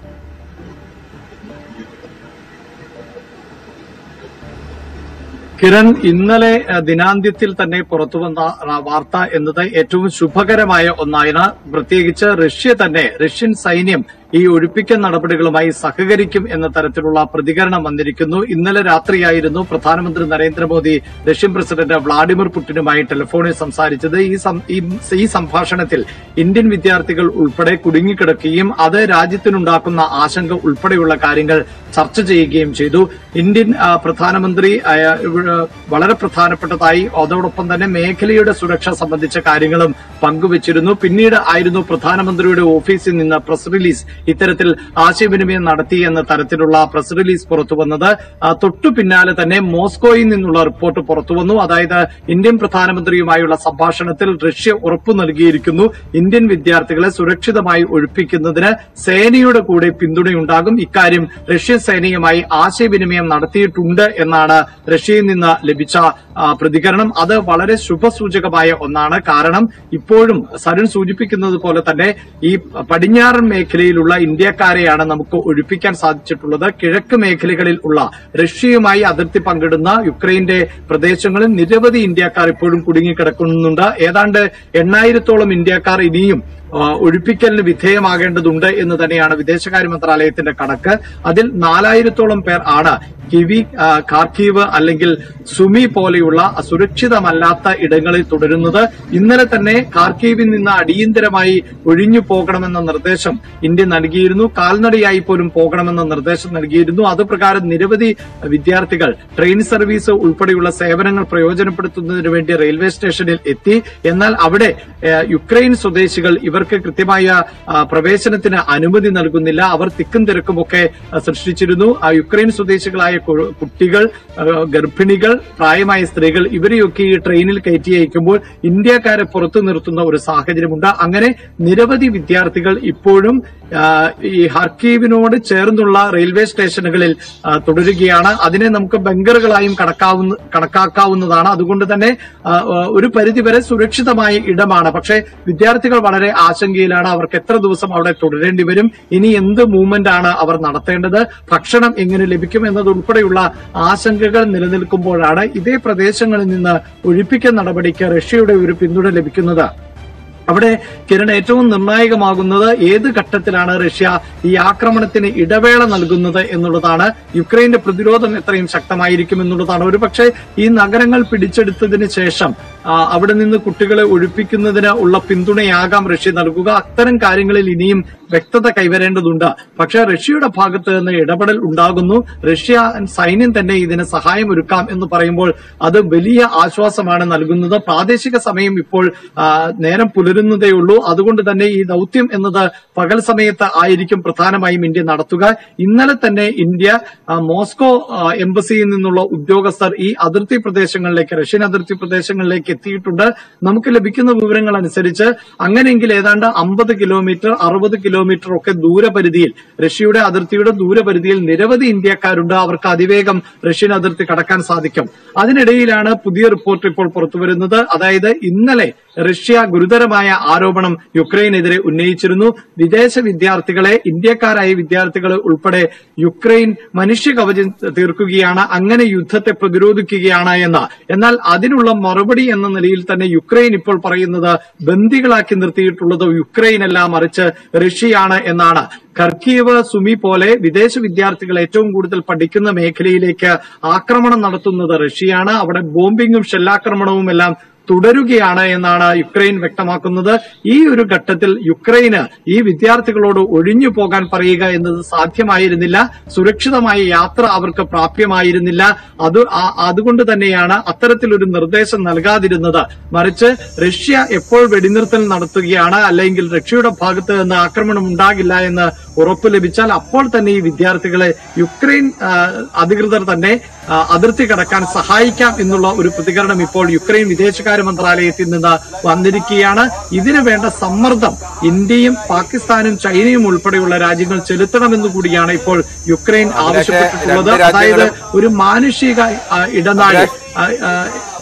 കിരൺ ഇന്നലെ അഹ്, ദിനാന്ത്യത്തിൽ തന്നെ പുറത്തുവന്ന ആ, വാർത്ത എന്നത് ഏറ്റവും ശുഭകരമായ ഒന്നാണ് പ്രത്യേകിച്ച് റഷ്യ തന്നെ റഷ്യൻ സൈന്യം ഈ ഒഴിപ്പിക്കൽ നടപടികളുമായി സഹകരിക്കും എന്ന തരത്തിലുള്ള പ്രതികരണം വന്നിരിക്കുന്നു ഇന്നലെ രാത്രിയായിരുന്നു പ്രധാനമന്ത്രി നരേന്ദ്രമോദി റഷ്യൻ പ്രസിഡന്റ് വ്ളാഡിമിർ പുടിനുമായി ടെലിഫോണിൽ സംസാരിച്ചത് ഈ സം- ഈ- ഈ സംഭാഷണത്തിൽ ഇന്ത്യൻ വിദ്യാർത്ഥികൾ ഉൾപ്പെടെ കുടുങ്ങിക്കിടക്കുകയും അത് രാജ്യത്തിനുണ്ടാക്കുന്ന ആശങ്ക ഉൾപ്പെടെയുള്ള കാര്യങ്ങൾ ചർച്ച ചെയ്യുകയും ചെയ്തു ഇന്ത്യൻ ആ, പ്രധാനമന്ത്രി ആ, ഇവിടെ വളരെ പ്രധാനപ്പെട്ടതായി അതോടൊപ്പം തന്നെ മേഖലയുടെ സുരക്ഷ സംബന്ധിച്ച കാര്യങ്ങളും പങ്കുവച്ചിരുന്നു പിന്നീട് ആയിരുന്നു പ്രധാനമന്ത്രിയുടെ ഓഫീസിൽ നിന്ന് പ്രസ് റിലീസ് ഇത്തരത്തിൽ ആശയവിനിമയം നടത്തി എന്ന തരത്തിലുള്ള പ്രസ് റിലീസ് പുറത്തുവന്നത് ആ, തൊട്ടു പിന്നാലെ തന്നെ മോസ്കോയിൽ നിന്നുള്ള റിപ്പോർട്ട് പുറത്തുവന്നു അതായത് ഇന്ത്യൻ പ്രധാനമന്ത്രിയുമായുള്ള സംഭാഷണത്തിൽ റഷ്യ ഉറപ്പു നൽകിയിരിക്കുന്നു ഇന്ത്യൻ വിദ്യാർത്ഥികളെ സുരക്ഷിതമായി ഒഴിപ്പിക്കുന്നതിന് സേനയുടെ കൂടെ പിന്തുണയുണ്ടാകും ഇക്കാര്യം റഷ്യൻ സേനയുമായി ആശയവിനിമയം നടത്തിയിട്ടുണ്ട് എന്നാണ് റഷ്യയിൽ നിന്ന് ലഭിച്ച ആ, പ്രതികരണം അത് വളരെ ശുഭസൂചകമായ ഒന്നാണ് കാരണം ഇപ്പോഴും സരുൺ സൂചിപ്പിക്കുന്നത് പോലെ തന്നെ ഈ പടിഞ്ഞാറൻ മേഖലയിലുള്ള ഇന്ത്യക്കാരെയാണ് നമുക്ക് ഒഴിപ്പിക്കാൻ സാധിച്ചിട്ടുള്ളത് കിഴക്ക് മേഖലകളിൽ ഉള്ള റഷ്യയുമായി അതിർത്തി പങ്കിടുന്ന യുക്രൈന്റെ പ്രദേശങ്ങളിൽ നിരവധി ഇന്ത്യക്കാർ ഇപ്പോഴും കുടുങ്ങിക്കിടക്കുന്നുണ്ട് ഏതാണ്ട് എണ്ണായിരത്തോളം ഇന്ത്യക്കാർ ഇനിയും ആ, ഒഴിപ്പിക്കലിന് വിധേയമാകേണ്ടതുണ്ട് എന്ന് തന്നെയാണ് വിദേശകാര്യ മന്ത്രാലയത്തിന്റെ കണക്ക് അതിൽ നാലായിരത്തോളം പേർ ആണ് കിവി ആ, ഖാർക്കീവ് അല്ലെങ്കിൽ സുമി പോലെയുള്ള സുരക്ഷിതമല്ലാത്ത ഇടങ്ങളിൽ തുടരുന്നത് ഇന്നലെ തന്നെ ഖാർക്കീവിൽ നിന്ന് അടിയന്തരമായി ഒഴിഞ്ഞു പോകണമെന്ന നിർദ്ദേശം ഇന്ത്യ നൽകിയിരുന്നു കാൽനടയായി പോലും പോകണമെന്ന നിർദ്ദേശം നൽകിയിരുന്നു അത് പ്രകാരം നിരവധി വിദ്യാർത്ഥികൾ ട്രെയിൻ സർവീസ് ഉൾപ്പെടെയുള്ള സേവനങ്ങൾ പ്രയോജനപ്പെടുത്തുന്നതിന് വേണ്ടി റെയിൽവേ സ്റ്റേഷനിൽ എത്തി എന്നാൽ അവിടെ ഏഹ്, യുക്രൈൻ സ്വദേശികൾ ഇവർക്ക് കൃത്യമായ ആ, പ്രവേശനത്തിന് അനുമതി നൽകുന്നില്ല അവർ തിക്കും തിരക്കുമൊക്കെ ആ, സൃഷ്ടിച്ചിരുന്നു ആ യുക്രൈൻ സ്വദേശികളായ കു- കുട്ടികൾ ആ, ഗർഭിണികൾ പ്രായമായ സ്ത്രീകൾ ഇവരെയൊക്കെ ഈ ട്രെയിനിൽ കയറ്റി അയക്കുമ്പോൾ ഇന്ത്യക്കാരെ പുറത്തു നിർത്തുന്ന ഒരു സാഹചര്യമുണ്ട് അങ്ങനെ നിരവധി വിദ്യാർത്ഥികൾ ഇപ്പോഴും ആ, ഈ ഹർക്കീവിനോട് ചേർന്നുള്ള റെയിൽവേ സ്റ്റേഷനുകളിൽ ആ, തുടരുകയാണ് അതിനെ നമുക്ക് ബങ്കറുകളായും കണക്കാവുന്ന കണക്കാക്കാവുന്നതാണ് അതുകൊണ്ട് തന്നെ ആ, ആ, ഒരു പരിധിവരെ സുരക്ഷിതമായ ഇടമാണ് പക്ഷേ വിദ്യാർത്ഥികൾ വളരെ ആശങ്കയിലാണ് അവർക്ക് എത്ര ദിവസം അവിടെ തുടരേണ്ടി വരും ഇനി എന്ത് മൂവ്മെന്റ് ആണ് അവർ നടത്തേണ്ടത് ഭക്ഷണം എങ്ങനെ ലഭിക്കും എന്നതുൾപ്പെടെയുള്ള ആശങ്കകൾ നിലനിൽക്കുമ്പോഴാണ് ഇതേ പ്രദേശങ്ങളിൽ നിന്ന് ഒഴിപ്പിക്കൽ നടപടിക്ക് റഷ്യയുടെ ഒരു പിന്തുണ ലഭിക്കുന്നത് അവിടെ കിരൺ ഏറ്റവും നിർണായകമാകുന്നത് ഏത് ഘട്ടത്തിലാണ് റഷ്യ ഈ ആക്രമണത്തിന് ഇടവേള നൽകുന്നത് എന്നുള്ളതാണ് യുക്രൈന്റെ പ്രതിരോധം എത്രയും ശക്തമായിരിക്കും എന്നുള്ളതാണ് ഒരുപക്ഷെ ഈ നഗരങ്ങൾ പിടിച്ചെടുത്തതിന് ശേഷം ആ, അവിടെ നിന്ന് കുട്ടികളെ ഒഴിപ്പിക്കുന്നതിന് ഉള്ള പിന്തുണയാകാം റഷ്യ നൽകുക അത്തരം കാര്യങ്ങളിൽ ഇനിയും വ്യക്തത കൈവരേണ്ടതുണ്ട് പക്ഷേ റഷ്യയുടെ ഭാഗത്ത് നിന്ന് ഇടപെടൽ ഉണ്ടാകുന്നു റഷ്യ സൈന്യം തന്നെ ഇതിന് സഹായം ഒരുക്കാം എന്ന് പറയുമ്പോൾ അത് വലിയ ആശ്വാസമാണ് നൽകുന്നത് പ്രാദേശിക സമയം ഇപ്പോൾ ആ, നേരം പുലരുന്നതേ ഉള്ളൂ അതുകൊണ്ട് തന്നെ ഈ ദൗത്യം എന്നത് പകൽ സമയത്ത് ആയിരിക്കും പ്രധാനമായും ഇന്ത്യ നടത്തുക ഇന്നലെ തന്നെ ഇന്ത്യ ആ, മോസ്കോ ആ, എംബസിയിൽ നിന്നുള്ള ഉദ്യോഗസ്ഥർ ഈ അതിർത്തി പ്രദേശങ്ങളിലേക്ക് റഷ്യൻ അതിർത്തി പ്രദേശങ്ങളിലേക്ക് എത്തിയിട്ടുണ്ട് നമുക്ക് ലഭിക്കുന്ന വിവരങ്ങൾ അനുസരിച്ച് അങ്ങനെയെങ്കിൽ ഏതാണ്ട് അമ്പത് കിലോമീറ്റർ അറുപത് കിലോമീറ്റർ ഒക്കെ ദൂരപരിധിയിൽ റഷ്യയുടെ അതിർത്തിയുടെ ദൂരപരിധിയിൽ നിരവധി ഇന്ത്യക്കാരുണ്ട് അവർക്ക് അതിവേഗം റഷ്യൻ അതിർത്തി കടക്കാൻ സാധിക്കും അതിനിടയിലാണ് പുതിയ റിപ്പോർട്ട് ഇപ്പോൾ പുറത്തുവരുന്നത് അതായത് ഇന്നലെ റഷ്യ ഗുരുതരമായ ആരോപണം യുക്രൈനെതിരെ ഉന്നയിച്ചിരുന്നു വിദേശ വിദ്യാർത്ഥികളെ ഇന്ത്യക്കാരായ വിദ്യാർത്ഥികളെ ഉൾപ്പെടെ യുക്രൈൻ മനുഷ്യ കവചം തീർക്കുകയാണ് അങ്ങനെ യുദ്ധത്തെ പ്രതിരോധിക്കുകയാണ് എന്ന് എന്നാൽ അതിനുള്ള മറുപടി എന്ന നിലയിൽ തന്നെ യുക്രൈൻ ഇപ്പോൾ പറയുന്നത് ബന്ദികളാക്കി നിർത്തിയിട്ടുള്ളത് യുക്രൈനല്ല മറിച്ച് റഷ്യയാണ് എന്നാണ് ഖർക്കീവ് സുമി പോലെ വിദേശ വിദ്യാർത്ഥികൾ ഏറ്റവും കൂടുതൽ പഠിക്കുന്ന മേഖലയിലേക്ക് ആക്രമണം നടത്തുന്നത് റഷ്യയാണ് അവിടെ ബോംബിങ്ങും ഷെല്ലാക്രമണവും എല്ലാം തുടരുകയാണ് എന്നാണ് യുക്രൈൻ വ്യക്തമാക്കുന്നത് ഈ ഒരു ഘട്ടത്തിൽ യുക്രൈന് ഈ വിദ്യാർത്ഥികളോട് ഒഴിഞ്ഞു പോകാൻ പറയുക എന്നത് സാധ്യമായിരുന്നില്ല സുരക്ഷിതമായ യാത്ര അവർക്ക് പ്രാപ്യമായിരുന്നില്ല അത് ആ- അതുകൊണ്ട് തന്നെയാണ് അത്തരത്തിലൊരു നിർദ്ദേശം നൽകാതിരുന്നത് മറിച്ച് റഷ്യ എപ്പോൾ വെടിനിർത്തൽ നടത്തുകയാണ് അല്ലെങ്കിൽ റഷ്യയുടെ ഭാഗത്ത് നിന്ന് ആക്രമണം ഉണ്ടാകില്ല എന്ന് ഉറപ്പ് ലഭിച്ചാൽ അപ്പോൾ തന്നെ ഈ വിദ്യാർത്ഥികളെ യുക്രൈൻ ആ, അധികൃതർ തന്നെ ആ, അതിർത്തി കടക്കാൻ സഹായിക്കാം എന്നുള്ള ഒരു പ്രതികരണം ഇപ്പോൾ യുക്രൈൻ വിദേശകാര്യ മന്ത്രാലയത്തിൽ നിന്ന് വന്നിരിക്കുകയാണ് ഇതിനു വേണ്ട സമ്മർദ്ദം ഇന്ത്യയും പാകിസ്ഥാനും ചൈനയും ഉൾപ്പെടെയുള്ള രാജ്യങ്ങൾ ചെലുത്തണമെന്ന് കൂടിയാണ് ഇപ്പോൾ യുക്രൈൻ അഭിലാഷേ, ആവശ്യപ്പെട്ടിട്ടുള്ളത് രണ്ട് അതായത് രാജ്യങ്ങളും- ഒരു മാനുഷിക ആ, ഇടനാഴി ആ, ആ,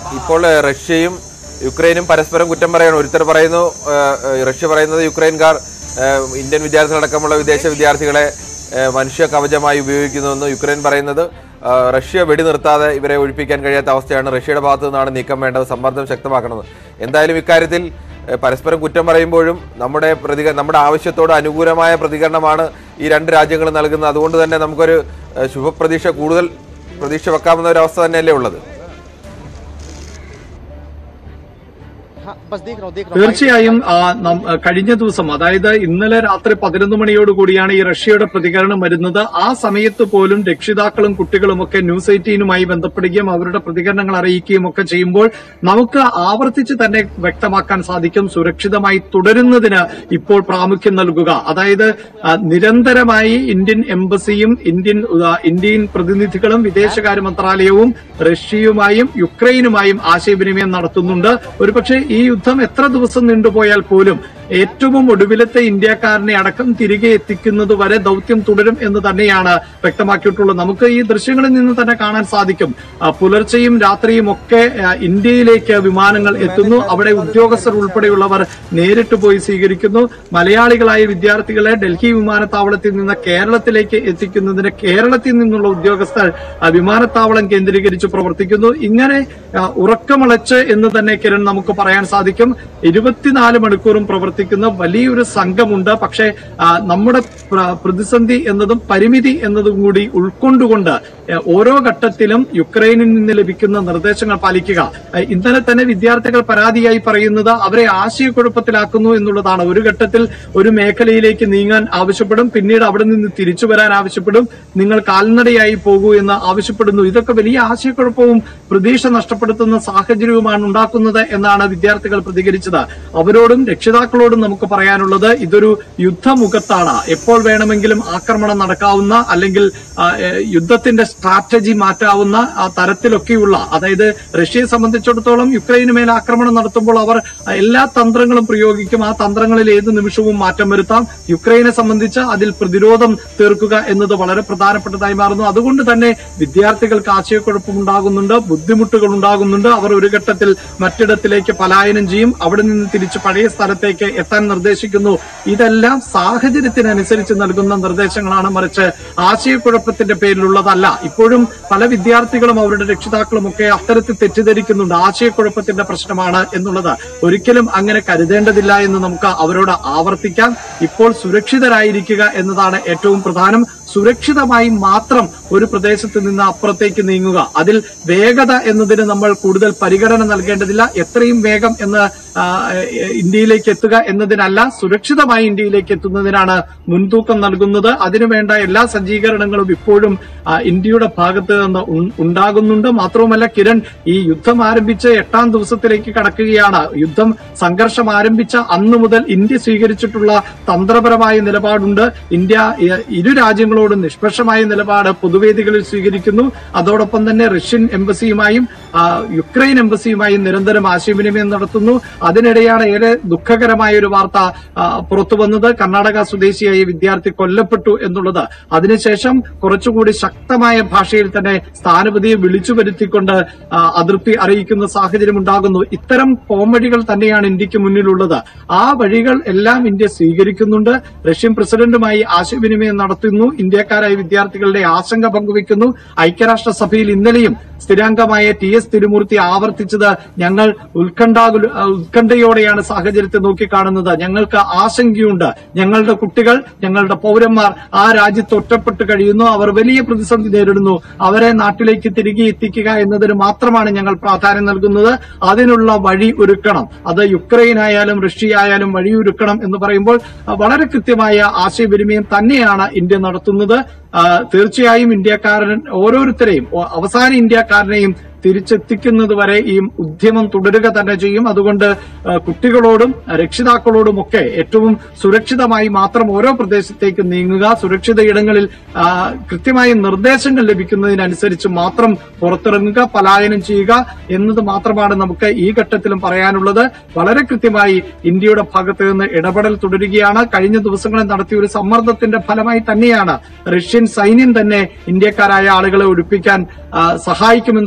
ഇപ്പോൾ ഏഹ്, റഷ്യയും യുക്രൈനും പരസ്പരം കുറ്റം പറയണം ഒരുത്തർ പറയുന്നു ഏഹ്, ഏഹ്, റഷ്യ പറയുന്നത് യുക്രൈൻകാർ ഏഹ്, ഇന്ത്യൻ വിദ്യാർത്ഥികളടക്കമുള്ള വിദേശ വിദ്യാർത്ഥികളെ ഏഹ്, മനുഷ്യ കവചമായി ഉപയോഗിക്കുന്നുവെന്ന് യുക്രൈൻ പറയുന്നത് ഏഹ്, റഷ്യ വെടി നിർത്താതെ ഇവരെ ഒഴിപ്പിക്കാൻ കഴിയാത്ത അവസ്ഥയാണ് റഷ്യയുടെ ഭാഗത്തു നിന്നാണ് നീക്കം വേണ്ടത് സമ്മർദ്ദം ശക്തമാക്കണമെന്ന് എന്തായാലും ഇക്കാര്യത്തിൽ ഏഹ്, പരസ്പരം കുറ്റം പറയുമ്പോഴും നമ്മുടെ പ്രതിക നമ്മുടെ ആവശ്യത്തോട് അനുകൂലമായ പ്രതികരണമാണ് ഈ രണ്ട് രാജ്യങ്ങളും നൽകുന്നത് അതുകൊണ്ട് തന്നെ നമുക്കൊരു ഏഹ്, ശുഭപ്രതീക്ഷ കൂടുതൽ പ്രതീക്ഷ വെക്കാവുന്ന ഒരു അവസ്ഥ തന്നെയല്ലേ ഉള്ളത് हाँ बस देख रहा हूँ देख रहा हूँ തീർച്ചയായും ആ, നം- ആ, കഴിഞ്ഞ ദിവസം അതായത് ഇന്നലെ രാത്രി പതിനൊന്ന് മണിയോട് കൂടിയാണ് ഈ റഷ്യയുടെ പ്രതികരണം വരുന്നത് ആ സമയത്ത് പോലും രക്ഷിതാക്കളും കുട്ടികളും ഒക്കെ ന്യൂസ് എയ്റ്റീനുമായി ബന്ധപ്പെടുകയും അവരുടെ പ്രതികരണങ്ങൾ അറിയിക്കുകയും ഒക്കെ ചെയ്യുമ്പോൾ നമുക്ക് ആവർത്തിച്ച് തന്നെ വ്യക്തമാക്കാൻ സാധിക്കും സുരക്ഷിതമായി തുടരുന്നതിന് ഇപ്പോൾ പ്രാമുഖ്യം നൽകുക അതായത് ആ, നിരന്തരമായി ഇന്ത്യൻ എംബസിയും ഇന്ത്യൻ ആ, ഇന്ത്യൻ പ്രതിനിധികളും വിദേശകാര്യ മന്ത്രാലയവും റഷ്യയുമായും യുക്രൈനുമായും ആശയവിനിമയം നടത്തുന്നുണ്ട് ഒരുപക്ഷെ ഈ യുദ്ധം എത്ര ദിവസം നീണ്ടുപോയാൽ പോലും ഏറ്റവും ഒടുവിലത്തെ ഇന്ത്യക്കാരനെ അടക്കം തിരികെ എത്തിക്കുന്നത് വരെ ദൗത്യം തുടരും എന്ന് തന്നെയാണ് വ്യക്തമാക്കിയിട്ടുള്ളത് നമുക്ക് ഈ ദൃശ്യങ്ങളിൽ നിന്ന് തന്നെ കാണാൻ സാധിക്കും ആ, പുലർച്ചെയും രാത്രിയും ഒക്കെ ആ, ഇന്ത്യയിലേക്ക് വിമാനങ്ങൾ എത്തുന്നു അവിടെ ഉദ്യോഗസ്ഥർ ഉൾപ്പെടെയുള്ളവർ നേരിട്ട് പോയി സ്വീകരിക്കുന്നു മലയാളികളായ വിദ്യാർത്ഥികളെ ഡൽഹി വിമാനത്താവളത്തിൽ നിന്ന് കേരളത്തിലേക്ക് എത്തിക്കുന്നതിന് കേരളത്തിൽ നിന്നുള്ള ഉദ്യോഗസ്ഥർ ആ, വിമാനത്താവളം കേന്ദ്രീകരിച്ച് പ്രവർത്തിക്കുന്നു ഇങ്ങനെ ആ, ഉറക്കമിളച്ച് എന്ന് തന്നെ കിരൺ നമുക്ക് പറയാൻ സാധിക്കും ഇരുപത്തിനാല് മണിക്കൂറും പ്രവർത്തിക്കുന്ന വലിയൊരു സംഘമുണ്ട് പക്ഷേ ആ, നമ്മുടെ പ്ര- പ്രതിസന്ധി എന്നതും പരിമിതി എന്നതും കൂടി ഉൾക്കൊണ്ടുകൊണ്ട് ആ, ഓരോ ഘട്ടത്തിലും യുക്രൈനിൽ നിന്ന് ലഭിക്കുന്ന നിർദ്ദേശങ്ങൾ പാലിക്കുക ആ, ഇന്നലെ തന്നെ വിദ്യാർത്ഥികൾ പരാതിയായി പറയുന്നത് അവരെ ആശയക്കുഴപ്പത്തിലാക്കുന്നു എന്നുള്ളതാണ് ഒരു ഘട്ടത്തിൽ ഒരു മേഖലയിലേക്ക് നീങ്ങാൻ ആവശ്യപ്പെടും പിന്നീട് അവിടെ നിന്ന് തിരിച്ചു വരാൻ ആവശ്യപ്പെടും നിങ്ങൾ കാൽനടയായി പോകൂ എന്ന് ആവശ്യപ്പെടുന്നു ഇതൊക്കെ വലിയ ആശയക്കുഴപ്പവും പ്രതീക്ഷ നഷ്ടപ്പെടുത്തുന്ന സാഹചര്യവുമാണ് ഉണ്ടാക്കുന്നത് എന്നാണ് വിദ്യാർത്ഥികൾ പ്രതികരിച്ചത് അവരോടും രക്ഷിതാക്കളോടും നമുക്ക് പറയാനുള്ളത് ഇതൊരു യുദ്ധമുഖത്താണ് എപ്പോൾ വേണമെങ്കിലും ആക്രമണം നടക്കാവുന്ന അല്ലെങ്കിൽ ആ, ഏ, യുദ്ധത്തിന്റെ സ്ട്രാറ്റജി മാറ്റാവുന്ന ആ തരത്തിലൊക്കെയുള്ള അതായത് റഷ്യയെ സംബന്ധിച്ചിടത്തോളം യുക്രൈന് മേൽ ആക്രമണം നടത്തുമ്പോൾ അവർ എല്ലാ തന്ത്രങ്ങളും പ്രയോഗിക്കും ആ തന്ത്രങ്ങളിൽ ഏത് നിമിഷവും മാറ്റം വരുത്താം യുക്രൈനെ സംബന്ധിച്ച് അതിൽ പ്രതിരോധം തീർക്കുക എന്നത് വളരെ പ്രധാനപ്പെട്ടതായി മാറുന്നു അതുകൊണ്ട് തന്നെ വിദ്യാർത്ഥികൾക്ക് ആശയക്കുഴപ്പമുണ്ടാകുന്നുണ്ട് ബുദ്ധിമുട്ടുകൾ ഉണ്ടാകുന്നുണ്ട് അവർ ഒരു ഘട്ടത്തിൽ മറ്റിടത്തിലേക്ക് പലായനം ചെയ്യും അവിടെ നിന്ന് തിരിച്ച് പഴയ സ്ഥലത്തേക്ക് എത്താൻ നിർദ്ദേശിക്കുന്നു ഇതെല്ലാം സാഹചര്യത്തിനനുസരിച്ച് നൽകുന്ന നിർദ്ദേശങ്ങളാണ് മറിച്ച് ആശയക്കുഴപ്പത്തിന്റെ പേരിലുള്ളതല്ല ഇപ്പോഴും പല വിദ്യാർത്ഥികളും അവരുടെ രക്ഷിതാക്കളും ഒക്കെ അത്തരത്തിൽ തെറ്റിദ്ധരിക്കുന്നുണ്ട് ആശയക്കുഴപ്പത്തിന്റെ പ്രശ്നമാണ് എന്നുള്ളത് ഒരിക്കലും അങ്ങനെ കരുതേണ്ടതില്ല എന്ന് നമുക്ക് അവരോട് ആവർത്തിക്കാം ഇപ്പോൾ സുരക്ഷിതരായിരിക്കുക എന്നതാണ് ഏറ്റവും പ്രധാനം സുരക്ഷിതമായി മാത്രം ഒരു പ്രദേശത്ത് നിന്ന് അപ്പുറത്തേക്ക് നീങ്ങുക അതിൽ വേഗത എന്നതിന് നമ്മൾ കൂടുതൽ പരിഗണന നൽകേണ്ടതില്ല എത്രയും വേഗം എന്ന് ആ, ഏഹ്, ഇന്ത്യയിലേക്ക് എത്തുക എന്നതിനല്ല സുരക്ഷിതമായി ഇന്ത്യയിലേക്ക് എത്തുന്നതിനാണ് മുൻതൂക്കം നൽകുന്നത് അതിനുവേണ്ട എല്ലാ സജ്ജീകരണങ്ങളും ഇപ്പോഴും ആ, ഇന്ത്യയുടെ ഭാഗത്ത് നിന്ന് ഉൺ- ഉണ്ടാകുന്നുണ്ട് മാത്രവുമല്ല കിരൺ ഈ യുദ്ധം ആരംഭിച്ച് എട്ടാം ദിവസത്തിലേക്ക് കടക്കുകയാണ് യുദ്ധം സംഘർഷം ആരംഭിച്ച അന്നു മുതൽ ഇന്ത്യ സ്വീകരിച്ചിട്ടുള്ള തന്ത്രപരമായ നിലപാടുണ്ട് ഇന്ത്യ ഏഹ്, ഇരു രാജ്യങ്ങളോടും നിഷ്പക്ഷമായ നിലപാട് പൊതുവേദികളിൽ സ്വീകരിക്കുന്നു അതോടൊപ്പം തന്നെ റഷ്യൻ എംബസിയുമായും ആ, യുക്രൈൻ എംബസിയുമായും നിരന്തരം ആശയവിനിമയം നടത്തുന്നു അതിനിടെയാണ് ഏറെ ദുഃഖകരമായ ഒരു വാർത്ത ആ, പുറത്തു വന്നത് കർണാടക സ്വദേശിയായ വിദ്യാർത്ഥി കൊല്ലപ്പെട്ടു എന്നുള്ളത് അതിനുശേഷം കുറച്ചുകൂടി ശക്തമായ ഭാഷയിൽ തന്നെ സ്ഥാനപതിയെ വിളിച്ചു വരുത്തിക്കൊണ്ട് ആ, അതൃപ്തി അറിയിക്കുന്ന സാഹചര്യം ഉണ്ടാകുന്നു ഇത്തരം പോംവഴികൾ തന്നെയാണ് ഇന്ത്യക്ക് മുന്നിലുള്ളത് ആ വഴികൾ എല്ലാം ഇന്ത്യ സ്വീകരിക്കുന്നുണ്ട് റഷ്യൻ പ്രസിഡന്റുമായി ആശയവിനിമയം നടത്തുന്നു ഇന്ത്യക്കാരായ വിദ്യാർത്ഥികളുടെ ആശങ്ക പങ്കുവയ്ക്കുന്നു ഐക്യരാഷ്ട്രസഭയിൽ ഇന്നലെയും സ്ഥിരാംഗമായ ടി എസ് തിരുമൂർത്തി ആവർത്തിച്ചത് ഞങ്ങൾ ഉത്കണ്ഠാകുല ഉത്കണ്ഠയോടെയാണ് സാഹചര്യത്തെ നോക്കിക്കാണുന്നത് ഞങ്ങൾക്ക് ആശങ്കയുണ്ട് ഞങ്ങളുടെ കുട്ടികൾ ഞങ്ങളുടെ പൗരന്മാർ ആ രാജ്യത്ത് ഒറ്റപ്പെട്ട് കഴിയുന്നു അവർ വലിയ പ്രതിസന്ധി നേരിടുന്നു അവരെ നാട്ടിലേക്ക് തിരികെ എത്തിക്കുക എന്നതിന് മാത്രമാണ് ഞങ്ങൾ പ്രാധാന്യം നൽകുന്നത് അതിനുള്ള വഴി ഒരുക്കണം അത് യുക്രൈൻ ആയാലും റഷ്യ ആയാലും വഴിയൊരുക്കണം എന്ന് പറയുമ്പോൾ ആ, വളരെ കൃത്യമായ ആശയവിനിമയം തന്നെയാണ് ഇന്ത്യ നടത്തുന്നത് ആ, തീർച്ചയായും ഇന്ത്യക്കാരൻ ഓരോരുത്തരെയും ഓ- അവസാന ഇന്ത്യക്കാരനെയും തിരിച്ചെത്തിക്കുന്നത് വരെ ഈ ഉദ്യമം തുടരുക തന്നെ ചെയ്യും അതുകൊണ്ട് ആ, കുട്ടികളോടും രക്ഷിതാക്കളോടും ഒക്കെ ഏറ്റവും സുരക്ഷിതമായി മാത്രം ഓരോ പ്രദേശത്തേക്ക് നീങ്ങുക സുരക്ഷിത ഇടങ്ങളിൽ ആ, കൃത്യമായ നിർദ്ദേശങ്ങൾ ലഭിക്കുന്നതിനനുസരിച്ച് മാത്രം പുറത്തിറങ്ങുക പലായനം ചെയ്യുക എന്നത് മാത്രമാണ് നമുക്ക് ഈ ഘട്ടത്തിലും പറയാനുള്ളത് വളരെ കൃത്യമായി ഇന്ത്യയുടെ ഭാഗത്ത് നിന്ന് ഇടപെടൽ തുടരുകയാണ് കഴിഞ്ഞ ദിവസങ്ങളിൽ നടത്തിയ ഒരു സമ്മർദ്ദത്തിന്റെ ഫലമായി തന്നെയാണ് റഷ്യൻ സൈന്യം തന്നെ ഇന്ത്യക്കാരായ ആളുകളെ ഒഴിപ്പിക്കാൻ ആ, സഹായിക്കുമെന്ന് വ്യക്തമാക്കി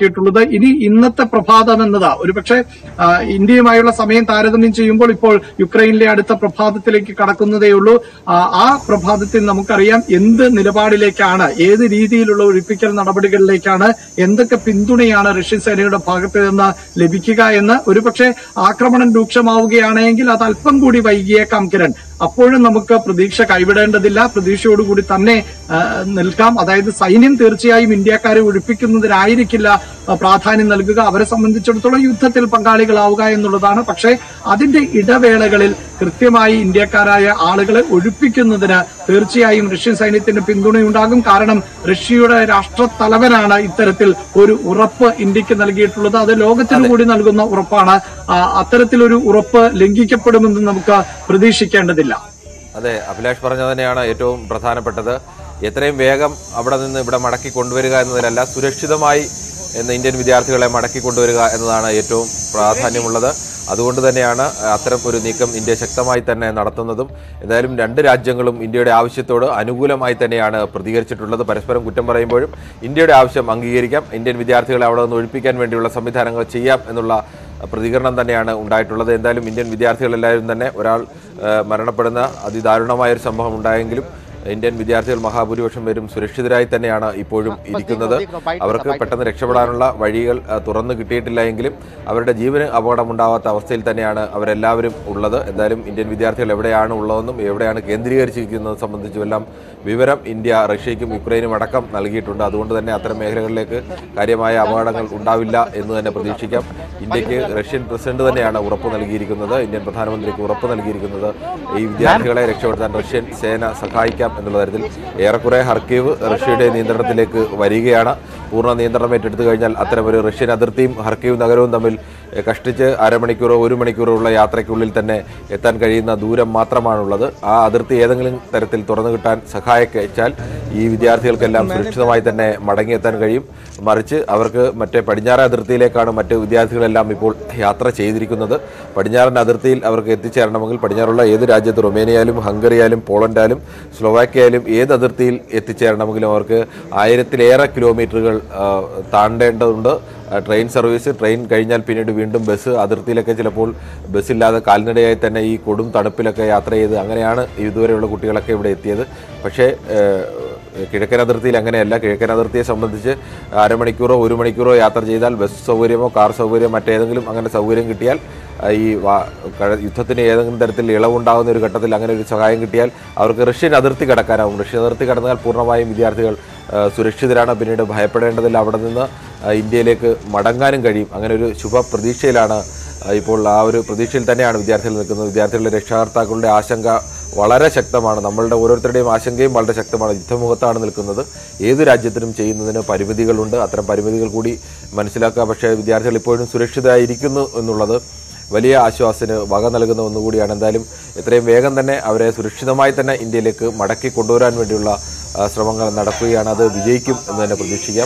വ്യക്തമാക്കിയിട്ടുള്ളത് ഇനി ഇന്നത്തെ പ്രഭാതം എന്നത് ഒരുപക്ഷെ ആ, ഇന്ത്യയുമായുള്ള സമയം താരതമ്യം ചെയ്യുമ്പോൾ ഇപ്പോൾ യുക്രൈനിലെ അടുത്ത പ്രഭാതത്തിലേക്ക് കടക്കുന്നതേയുള്ളൂ ആ, ആ പ്രഭാതത്തിൽ നമുക്കറിയാം എന്ത് നിലപാടിലേക്കാണ് ഏത് രീതിയിലുള്ള ഒഴിപ്പിക്കൽ നടപടികളിലേക്കാണ് എന്തൊക്കെ പിന്തുണയാണ് റഷ്യൻ സേനയുടെ ഭാഗത്ത് നിന്ന് ലഭിക്കുക എന്ന് ഒരുപക്ഷെ ആക്രമണം രൂക്ഷമാവുകയാണെങ്കിൽ അത് അല്പം കൂടി വൈകിയേക്കാം കിരൺ അപ്പോഴും നമുക്ക് പ്രതീക്ഷ കൈവിടേണ്ടതില്ല പ്രതീക്ഷയോടുകൂടി തന്നെ ആ, നിൽക്കാം അതായത് സൈന്യം തീർച്ചയായും ഇന്ത്യക്കാരെ ഒഴിപ്പിക്കുന്നതിനായിരിക്കില്ല ആ, പ്രാധാന്യം നൽകുക അവരെ സംബന്ധിച്ചിടത്തോളം യുദ്ധത്തിൽ പങ്കാളികളാവുക എന്നുള്ളതാണ് പക്ഷേ അതിന്റെ ഇടവേളകളിൽ കൃത്യമായി ഇന്ത്യക്കാരായ ആളുകളെ ഒഴിപ്പിക്കുന്നതിന് തീർച്ചയായും റഷ്യൻ സൈന്യത്തിന് പിന്തുണയുണ്ടാകും കാരണം റഷ്യയുടെ രാഷ്ട്രത്തലവനാണ് ഇത്തരത്തിൽ ഒരു ഉറപ്പ് ഇന്ത്യക്ക് നൽകിയിട്ടുള്ളത് അത് ലോകത്തിന് കൂടി നൽകുന്ന ഉറപ്പാണ് ആ, അത്തരത്തിലൊരു ഉറപ്പ് ലംഘിക്കപ്പെടുമെന്ന് നമുക്ക് പ്രതീക്ഷിക്കേണ്ടതില്ല അതെ അഭിലാഷ് പറഞ്ഞത് തന്നെയാണ് ഏറ്റവും പ്രധാനപ്പെട്ടത് എത്രയും വേഗം അവിടെ നിന്ന് ഇവിടെ മടക്കി കൊണ്ടുവരിക എന്നതിലല്ല സുരക്ഷിതമായി എന്ന് ഇന്ത്യൻ വിദ്യാർത്ഥികളെ മടക്കി കൊണ്ടുവരിക എന്നതാണ് ഏറ്റവും പ്രാധാന്യമുള്ളത് അതുകൊണ്ട് തന്നെയാണ് അത്തരം ഒരു നീക്കം ഇന്ത്യ ശക്തമായി തന്നെ നടത്തുന്നതും എന്തായാലും രണ്ട് രാജ്യങ്ങളും ഇന്ത്യയുടെ ആവശ്യത്തോട് അനുകൂലമായി തന്നെയാണ് പ്രതികരിച്ചിട്ടുള്ളത് പരസ്പരം കുറ്റം പറയുമ്പോഴും ഇന്ത്യയുടെ ആവശ്യം അംഗീകരിക്കാം ഇന്ത്യൻ വിദ്യാർത്ഥികളെ അവിടെ നിന്ന് ഒഴിപ്പിക്കാൻ വേണ്ടിയുള്ള സംവിധാനങ്ങൾ ചെയ്യാം എന്നുള്ള പ്രതികരണം തന്നെയാണ് ഉണ്ടായിട്ടുള്ളത് എന്തായാലും ഇന്ത്യൻ വിദ്യാർത്ഥികളെല്ലാവരും തന്നെ ഒരാൾ ആ, മരണപ്പെടുന്ന അതിദാരുണമായ ഒരു സംഭവം ഉണ്ടായെങ്കിലും ഇന്ത്യൻ വിദ്യാർത്ഥികൾ മഹാഭൂരിപക്ഷം പേരും സുരക്ഷിതരായി തന്നെയാണ് ഇപ്പോഴും ഇരിക്കുന്നത് അവർക്ക് പെട്ടെന്ന് രക്ഷപ്പെടാനുള്ള വഴികൾ ആ, തുറന്നു കിട്ടിയിട്ടില്ല എങ്കിലും അവരുടെ ജീവന് അപകടമുണ്ടാവാത്ത അവസ്ഥയിൽ തന്നെയാണ് അവരെല്ലാവരും ഉള്ളത് എന്തായാലും ഇന്ത്യൻ വിദ്യാർത്ഥികൾ എവിടെയാണ് ഉള്ളതെന്നും എവിടെയാണ് കേന്ദ്രീകരിച്ചിരിക്കുന്നത് സംബന്ധിച്ചും എല്ലാം വിവരം ഇന്ത്യ റഷ്യയ്ക്കും യുക്രൈനും അടക്കം നൽകിയിട്ടുണ്ട് അതുകൊണ്ട് തന്നെ അത്തരം മേഖലകളിലേക്ക് കാര്യമായ അപകടങ്ങൾ ഉണ്ടാവില്ല എന്ന് തന്നെ പ്രതീക്ഷിക്കാം ഇന്ത്യക്ക് റഷ്യൻ പ്രസിഡന്റ് തന്നെയാണ് ഉറപ്പ് നൽകിയിരിക്കുന്നത് ഇന്ത്യൻ പ്രധാനമന്ത്രിക്ക് ഉറപ്പ് നൽകിയിരിക്കുന്നത് ഈ വിദ്യാർത്ഥികളെ രക്ഷപ്പെടുത്താൻ റഷ്യൻ സേന സഹായിക്കാം എന്നുള്ള തരത്തിൽ ഏറെക്കുറെ ഹർക്കീവ് റഷ്യയുടെ നിയന്ത്രണത്തിലേക്ക് വരികയാണ് പൂർണ്ണ നിയന്ത്രണം ഏറ്റെടുത്തു കഴിഞ്ഞാൽ അത്തരമൊരു റഷ്യൻ അതിർത്തിയും ഹർക്കീവ് നഗരവും തമ്മിൽ എഹ്, കഷ്ടിച്ച് അരമണിക്കൂറോ ഒരു മണിക്കൂറോ ഉള്ള യാത്രയ്ക്കുള്ളിൽ തന്നെ എത്താൻ കഴിയുന്ന ദൂരം മാത്രമാണുള്ളത് ആ അതിർത്തി ഏതെങ്കിലും തരത്തിൽ തുറന്നു കിട്ടാൻ സഹായിച്ചാൽ ഈ വിദ്യാർത്ഥികൾക്കെല്ലാം സുരക്ഷിതമായി തന്നെ മടങ്ങിയെത്താൻ കഴിയും മറിച്ച് അവർക്ക് മറ്റേ പടിഞ്ഞാറൻ അതിർത്തിയിലേക്കാണ് മറ്റ് വിദ്യാർത്ഥികളെല്ലാം ഇപ്പോൾ യാത്ര ചെയ്തിരിക്കുന്നത് പടിഞ്ഞാറൻ അതിർത്തിയിൽ അവർക്ക് എത്തിച്ചേരണമെങ്കിൽ പടിഞ്ഞാറുള്ള ഏത് രാജ്യത്ത് റൊമേനിയയിലും ഹംഗറിയാലും പോളണ്ടായാലും സ്ലോവാക്യയിലും ഏത് അതിർത്തിയിൽ എത്തിച്ചേരണമെങ്കിലും അവർക്ക് ആയിരത്തിലേറെ കിലോമീറ്ററുകൾ ആ, താണ്ടേണ്ടതുണ്ട് ആ, ട്രെയിൻ സർവീസ് ട്രെയിൻ കഴിഞ്ഞാൽ പിന്നീട് വീണ്ടും ബസ് അതിർത്തിയിലൊക്കെ ചിലപ്പോൾ ബസ്സില്ലാതെ കാൽനടയായി തന്നെ ഈ കൊടും തണുപ്പിലൊക്കെ യാത്ര ചെയ്ത് അങ്ങനെയാണ് ഇതുവരെയുള്ള കുട്ടികളൊക്കെ ഇവിടെ എത്തിയത് പക്ഷേ ഏഹ്, കിഴക്കൻ അതിർത്തിയിൽ അങ്ങനെയല്ല കിഴക്കൻ അതിർത്തിയെ സംബന്ധിച്ച് അരമണിക്കൂറോ ഒരു മണിക്കൂറോ യാത്ര ചെയ്താൽ ബസ് സൗകര്യമോ കാർ സൗകര്യമോ മറ്റേതെങ്കിലും അങ്ങനെ സൗകര്യം കിട്ടിയാൽ ആ, ഈ വാ- കഴ- യുദ്ധത്തിന് ഏതെങ്കിലും തരത്തിൽ ഇളവുണ്ടാകുന്ന ഒരു ഘട്ടത്തിൽ അങ്ങനെ ഒരു സഹായം കിട്ടിയാൽ അവർക്ക് റഷ്യൻ അതിർത്തി കടക്കാനാവും റഷ്യൻ അതിർത്തി കടന്നാൽ പൂർണ്ണമായും വിദ്യാർത്ഥികൾ ആ, സുരക്ഷിതരാണ് പിന്നീട് ഭയപ്പെടേണ്ടതില്ല അവിടെ നിന്ന് ആ, ഇന്ത്യയിലേക്ക് മടങ്ങാനും കഴിയും അങ്ങനെ ഒരു ശുഭ പ്രതീക്ഷയിലാണ് ആ, ഇപ്പോൾ ആ ഒരു പ്രതീക്ഷയിൽ തന്നെയാണ് വിദ്യാർത്ഥികൾ നിൽക്കുന്നത് വിദ്യാർത്ഥികളുടെ രക്ഷകർത്താക്കളുടെ ആശങ്ക വളരെ ശക്തമാണ് നമ്മളുടെ ഓരോരുത്തരുടെയും ആശങ്കയും വളരെ ശക്തമാണ് യുദ്ധമുഖത്താണ് നിൽക്കുന്നത് ഏത് രാജ്യത്തിനും ചെയ്യുന്നതിന് പരിമിതികളുണ്ട് അത്തരം പരിമിതികൾ കൂടി മനസ്സിലാക്കുക പക്ഷേ വിദ്യാർത്ഥികൾ ഇപ്പോഴും സുരക്ഷിതരായിരിക്കുന്നു എന്നുള്ളത് വലിയ ആശ്വാസത്തിന് വക നൽകുന്ന ഒന്നുകൂടിയാണ് എന്തായാലും എത്രയും വേഗം തന്നെ അവരെ സുരക്ഷിതമായി തന്നെ ഇന്ത്യയിലേക്ക് മടക്കി കൊണ്ടുവരാൻ വേണ്ടിയുള്ള ആ, ശ്രമങ്ങൾ നടക്കുകയാണ് അത് വിജയിക്കും എന്ന് തന്നെ പ്രതീക്ഷിക്കാം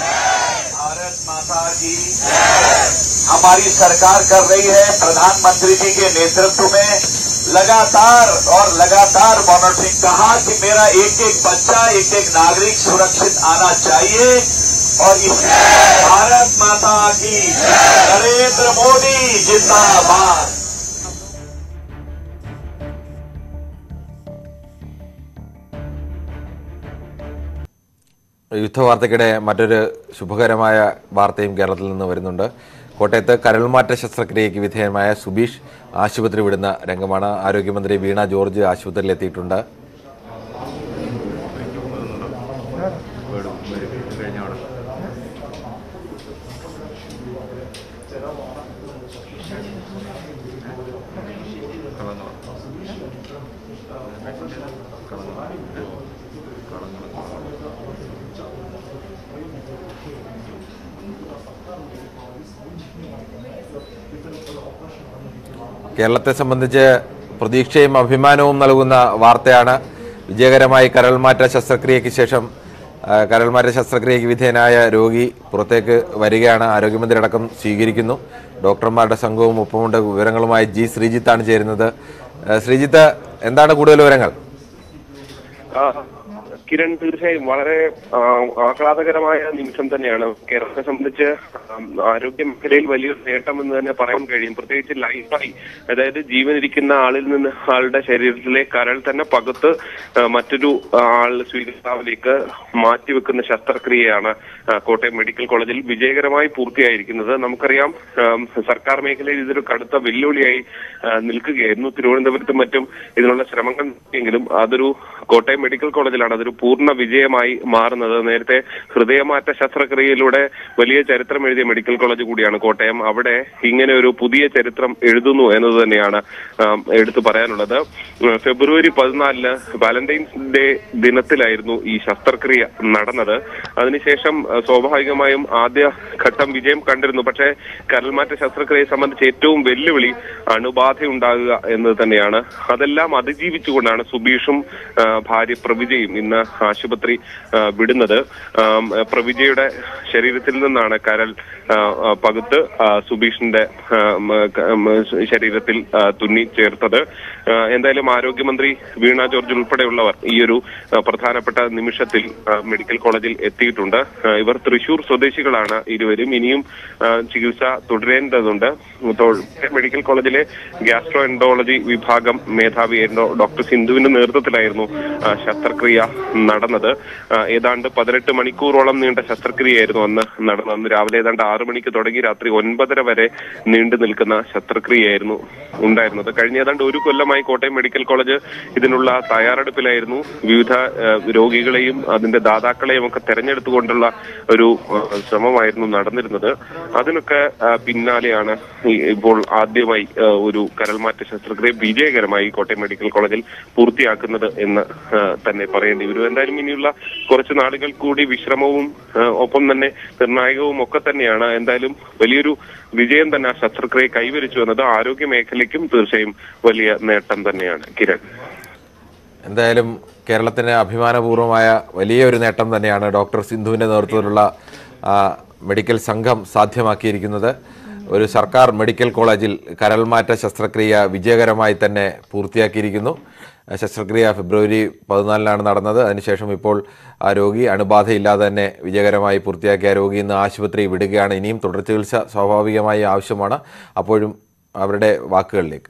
भारत माता की हमारी सरकार कर रही है प्रधानमंत्री जी के नेतृत्व में लगातार और लगातार मॉनिटरिंग कहा कि मेरा एक एक बच्चा एक एक नागरिक सुरक्षित आना चाहिए और इस भारत माता की नरेंद्र मोदी जिंदाबाद യുദ്ധവാർത്തയ്ക്കിടെ മറ്റൊരു ശുഭകരമായ വാർത്തയും കേരളത്തിൽ നിന്ന് വരുന്നുണ്ട് കോട്ടയത്ത് കരൾമാറ്റ ശസ്ത്രക്രിയയ്ക്ക് വിധേയമായ സുബീഷ് ആശുപത്രി വിടുന്ന രംഗമാണ് ആരോഗ്യമന്ത്രി വീണ ജോർജ് ആശുപത്രിയിൽ എത്തിയിട്ടുണ്ട് കേരളത്തെ സംബന്ധിച്ച് പ്രതീക്ഷയും അഭിമാനവും നൽകുന്ന വാർത്തയാണ് വിജയകരമായി കരൾമാറ്റ ശസ്ത്രക്രിയയ്ക്ക് ശേഷം ആ, കരൾമാറ്റ ശസ്ത്രക്രിയയ്ക്ക് വിധേയനായ രോഗി പുറത്തേക്ക് വരികയാണ് ആരോഗ്യമന്ത്രി അടക്കം സ്വീകരിക്കുന്നു ഡോക്ടർമാരുടെ സംഘവും ഒപ്പമുണ്ട് വിവരങ്ങളുമായി ജി ശ്രീജിത്താണ് ചേരുന്നത് ആ, ശ്രീജിത്ത് എന്താണ് കൂടുതൽ വിവരങ്ങൾ ആ, കിരൺ തീർച്ചയായും വളരെ ആ, ആഹ്ലാദകരമായ നിമിഷം തന്നെയാണ് കേരളത്തെ സംബന്ധിച്ച് ആ, ആരോഗ്യ മേഖലയിൽ വലിയൊരു നേട്ടം എന്ന് തന്നെ പറയാൻ കഴിയും പ്രത്യേകിച്ച് ലൈഫായി അതായത് ജീവനിരിക്കുന്ന ആളിൽ നിന്ന് ആളുടെ ശരീരത്തിലെ കരൾ തന്നെ പകുത്ത് ആ, മറ്റൊരു ആൾ സ്വീകർത്താവിലേക്ക് മാറ്റിവെക്കുന്ന ശസ്ത്രക്രിയയാണ് ആ, കോട്ടയം മെഡിക്കൽ കോളേജിൽ വിജയകരമായി പൂർത്തിയായിരിക്കുന്നത് നമുക്കറിയാം ആ, സർക്കാർ മേഖലയിൽ ഇതൊരു കടുത്ത വെല്ലുവിളിയായി ആ, നിൽക്കുകയായിരുന്നു തിരുവനന്തപുരത്തും മറ്റും ഇതിനുള്ള ശ്രമങ്ങൾ നടത്തിയെങ്കിലും അതൊരു കോട്ടയം മെഡിക്കൽ കോളേജിലാണ് അതൊരു പൂർണ്ണ വിജയമായി മാറുന്നത് നേരത്തെ ഹൃദയമാറ്റ ശസ്ത്രക്രിയയിലൂടെ വലിയ ചരിത്രം എഴുതിയ മെഡിക്കൽ കോളേജ് കൂടിയാണ് കോട്ടയം അവിടെ ഇങ്ങനെ ഒരു പുതിയ ചരിത്രം എഴുതുന്നു എന്നത് തന്നെയാണ് ആം, എടുത്തു പറയാനുള്ളത് ഉം, ഫെബ്രുവരി പതിനാലിന് വാലന്റൈൻസ് ഡേ ദിനത്തിലായിരുന്നു ഈ ശസ്ത്രക്രിയ നടന്നത് അതിനുശേഷം ആ, സ്വാഭാവികമായും ആദ്യ ഘട്ടം വിജയം കണ്ടിരുന്നു പക്ഷേ കരൽമാറ്റ ശസ്ത്രക്രിയയെ സംബന്ധിച്ച് ഏറ്റവും വെല്ലുവിളി അണുബാധ ഉണ്ടാകുക എന്നത് തന്നെയാണ് അതെല്ലാം അതിജീവിച്ചുകൊണ്ടാണ് സുബീഷും ആ, ഭാര്യ പ്രവിജയും ഇന്ന് ആശുപത്രി ആ, വിടുന്നത് ആം, പ്രവിജയുടെ ശരീരത്തിൽ നിന്നാണ് കരൽ ആ, ആ, പകുത്ത് ആ, സുബീഷിന്റെ ആ, ഉം, ക- ഉം, ശരീരത്തിൽ ആ, തുന്നി ചേർത്തത് ആ, എന്തായാലും ആരോഗ്യമന്ത്രി വീണ ജോർജ് ഉൾപ്പെടെയുള്ളവർ ഈ ഒരു ആ, പ്രധാനപ്പെട്ട നിമിഷത്തിൽ ആ, മെഡിക്കൽ കോളേജിൽ എത്തിയിട്ടുണ്ട് ആ, ഇവർ തൃശൂർ സ്വദേശികളാണ് ഇരുവരും ഇനിയും ആ, ചികിത്സ തുടരേണ്ടതുണ്ട് തൊ- മെഡിക്കൽ കോളേജിലെ ഗ്യാസ്ട്രോ എൻഡോളജി വിഭാഗം മേധാവിയായിരുന്നു ഡോക്ടർ സിന്ധുവിന്റെ നേതൃത്വത്തിലായിരുന്നു ആ, ശസ്ത്രക്രിയ നടന്നത് ആ, ഏതാണ്ട് പതിനെട്ട് മണിക്കൂറോളം നീണ്ട ശസ്ത്രക്രിയയായിരുന്നു അന്ന് നടന്നത് അന്ന് രാവിലെ ഏതാണ്ട് ആറു മണിക്ക് തുടങ്ങി രാത്രി ഒൻപതര വരെ നീണ്ടു നിൽക്കുന്ന ശസ്ത്രക്രിയയായിരുന്നു ഉണ്ടായിരുന്നത് കഴിഞ്ഞ ഏതാണ്ട് ഒരു കൊല്ലമായി കോട്ടയം മെഡിക്കൽ കോളേജ് ഇതിനുള്ള തയ്യാറെടുപ്പിലായിരുന്നു വിവിധ ആ, രോഗികളെയും അതിന്റെ ദാതാക്കളെയും ഒക്കെ തെരഞ്ഞെടുത്തുകൊണ്ടുള്ള ഒരു ആ, ശ്രമമായിരുന്നു നടന്നിരുന്നത് അതിനൊക്കെ ആ, പിന്നാലെയാണ് ഈ- ഇപ്പോൾ ആദ്യമായി ആ, ഒരു കരൾമാറ്റ ശസ്ത്രക്രിയ വിജയകരമായി കോട്ടയം മെഡിക്കൽ കോളേജിൽ പൂർത്തിയാക്കുന്നത് എന്ന് ആ, തന്നെ പറയേണ്ടി വരും എന്തായാലും ഇനിയുള്ള കുറച്ച് നാളുകൾ കൂടി വിശ്രമവും ആ, ഒപ്പം തന്നെ നിർണായകവും ഒക്കെ തന്നെയാണ് എന്തായാലും വലിയൊരു വിജയം തന്നെ ആ ശസ്ത്രക്രിയ കൈവരിച്ചു എന്നത് ആരോഗ്യ മേഖലയ്ക്കും തീർച്ചയായും വലിയ നേട്ടം തന്നെയാണ് കിരൺ എന്തായാലും കേരളത്തിന് അഭിമാനപൂർവമായ വലിയൊരു നേട്ടം തന്നെയാണ് ഡോക്ടർ സിന്ധുവിൻ്റെ നേതൃത്വത്തിലുള്ള ആ, മെഡിക്കൽ സംഘം സാധ്യമാക്കിയിരിക്കുന്നത് ഒരു സർക്കാർ മെഡിക്കൽ കോളേജിൽ കരൾമാറ്റ ശസ്ത്രക്രിയ വിജയകരമായി തന്നെ പൂർത്തിയാക്കിയിരിക്കുന്നു ആ ശസ്ത്രക്രിയ ഫെബ്രുവരി പതിനാലിനാണ് നടന്നത് അതിനുശേഷം ഇപ്പോൾ ആ രോഗി അണുബാധയില്ലാതെ തന്നെ വിജയകരമായി പൂർത്തിയാക്കിയ രോഗി ഇന്ന് ആശുപത്രി വിടുകയാണ് ഇനിയും തുടർ ചികിത്സ സ്വാഭാവികമായി ആവശ്യമാണ് അപ്പോഴും അവരുടെ വാക്കുകളിലേക്ക്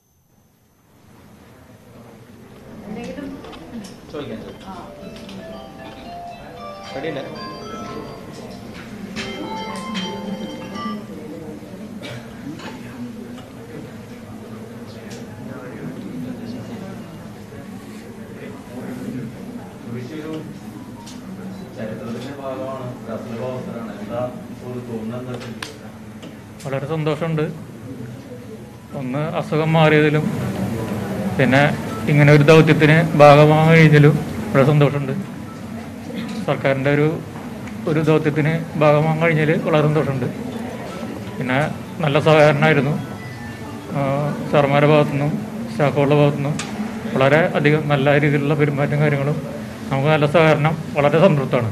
വളരെ സന്തോഷമുണ്ട് ഒന്ന് അസുഖം മാറിയതിലും പിന്നെ ഇങ്ങനെ ഒരു ദൗത്യത്തിന് ഭാഗമാകാൻ കഴിഞ്ഞതിലും വളരെ സന്തോഷമുണ്ട് സർക്കാരിൻ്റെ ഒരു ഒരു ദൗത്യത്തിന് ഭാഗമാകാൻ കഴിഞ്ഞതിൽ വളരെ സന്തോഷമുണ്ട് പിന്നെ നല്ല സഹകരണമായിരുന്നു സാർമാരുടെ ഭാഗത്തുനിന്നും സ്റ്റാഫുകളുടെ ഭാഗത്തുനിന്നും വളരെ അധികം നല്ല രീതിയിലുള്ള പെരുമാറ്റം കാര്യങ്ങളും നമുക്ക് നല്ല സഹകരണം വളരെ സംതൃപ്തമാണ്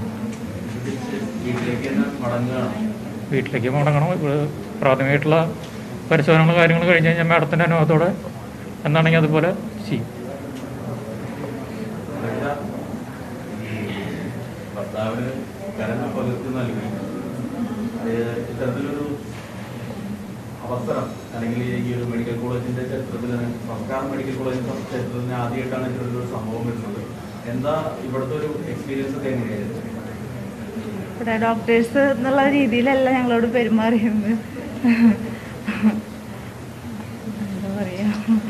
വീട്ടിലേക്ക് മടങ്ങണം ഇവിടെ പ്രാഥമികമായിട്ടുള്ള പരിശോധനകൾ കാര്യങ്ങൾ കഴിഞ്ഞ് കഴിഞ്ഞാൽ മാഡത്തിൻ്റെ അനുഭവത്തോടെ എന്താണെങ്കിൽ അതുപോലെ ചെയ്യും ഭർത്താവിന് കരഞ്ഞ പകർത്തി നൽകി ഏഹ് ഇത്തരത്തിലൊരു അവസരം അല്ലെങ്കിൽ ഈ ഒരു മെഡിക്കൽ കോളേജിന്റെ ചരിത്രത്തിൽ തന്നെ സർക്കാർ മെഡിക്കൽ കോളേജിന്റെ ചരിത്രത്തിന് ആദ്യമായിട്ടാണ് ഇത്തരത്തിലൊരു സംഭവം വരുന്നത് എന്താ ഇവിടുത്തെ ഒരു എക്സ്പീരിയൻസ് ഒക്കെ എങ്ങനെയായിരുന്നു ഇവിടെ ഡോക്ടേഴ്സ് എന്നുള്ള രീതിയിലല്ല ഞങ്ങളോട് പെരുമാറിയത് എന്താ പറയാ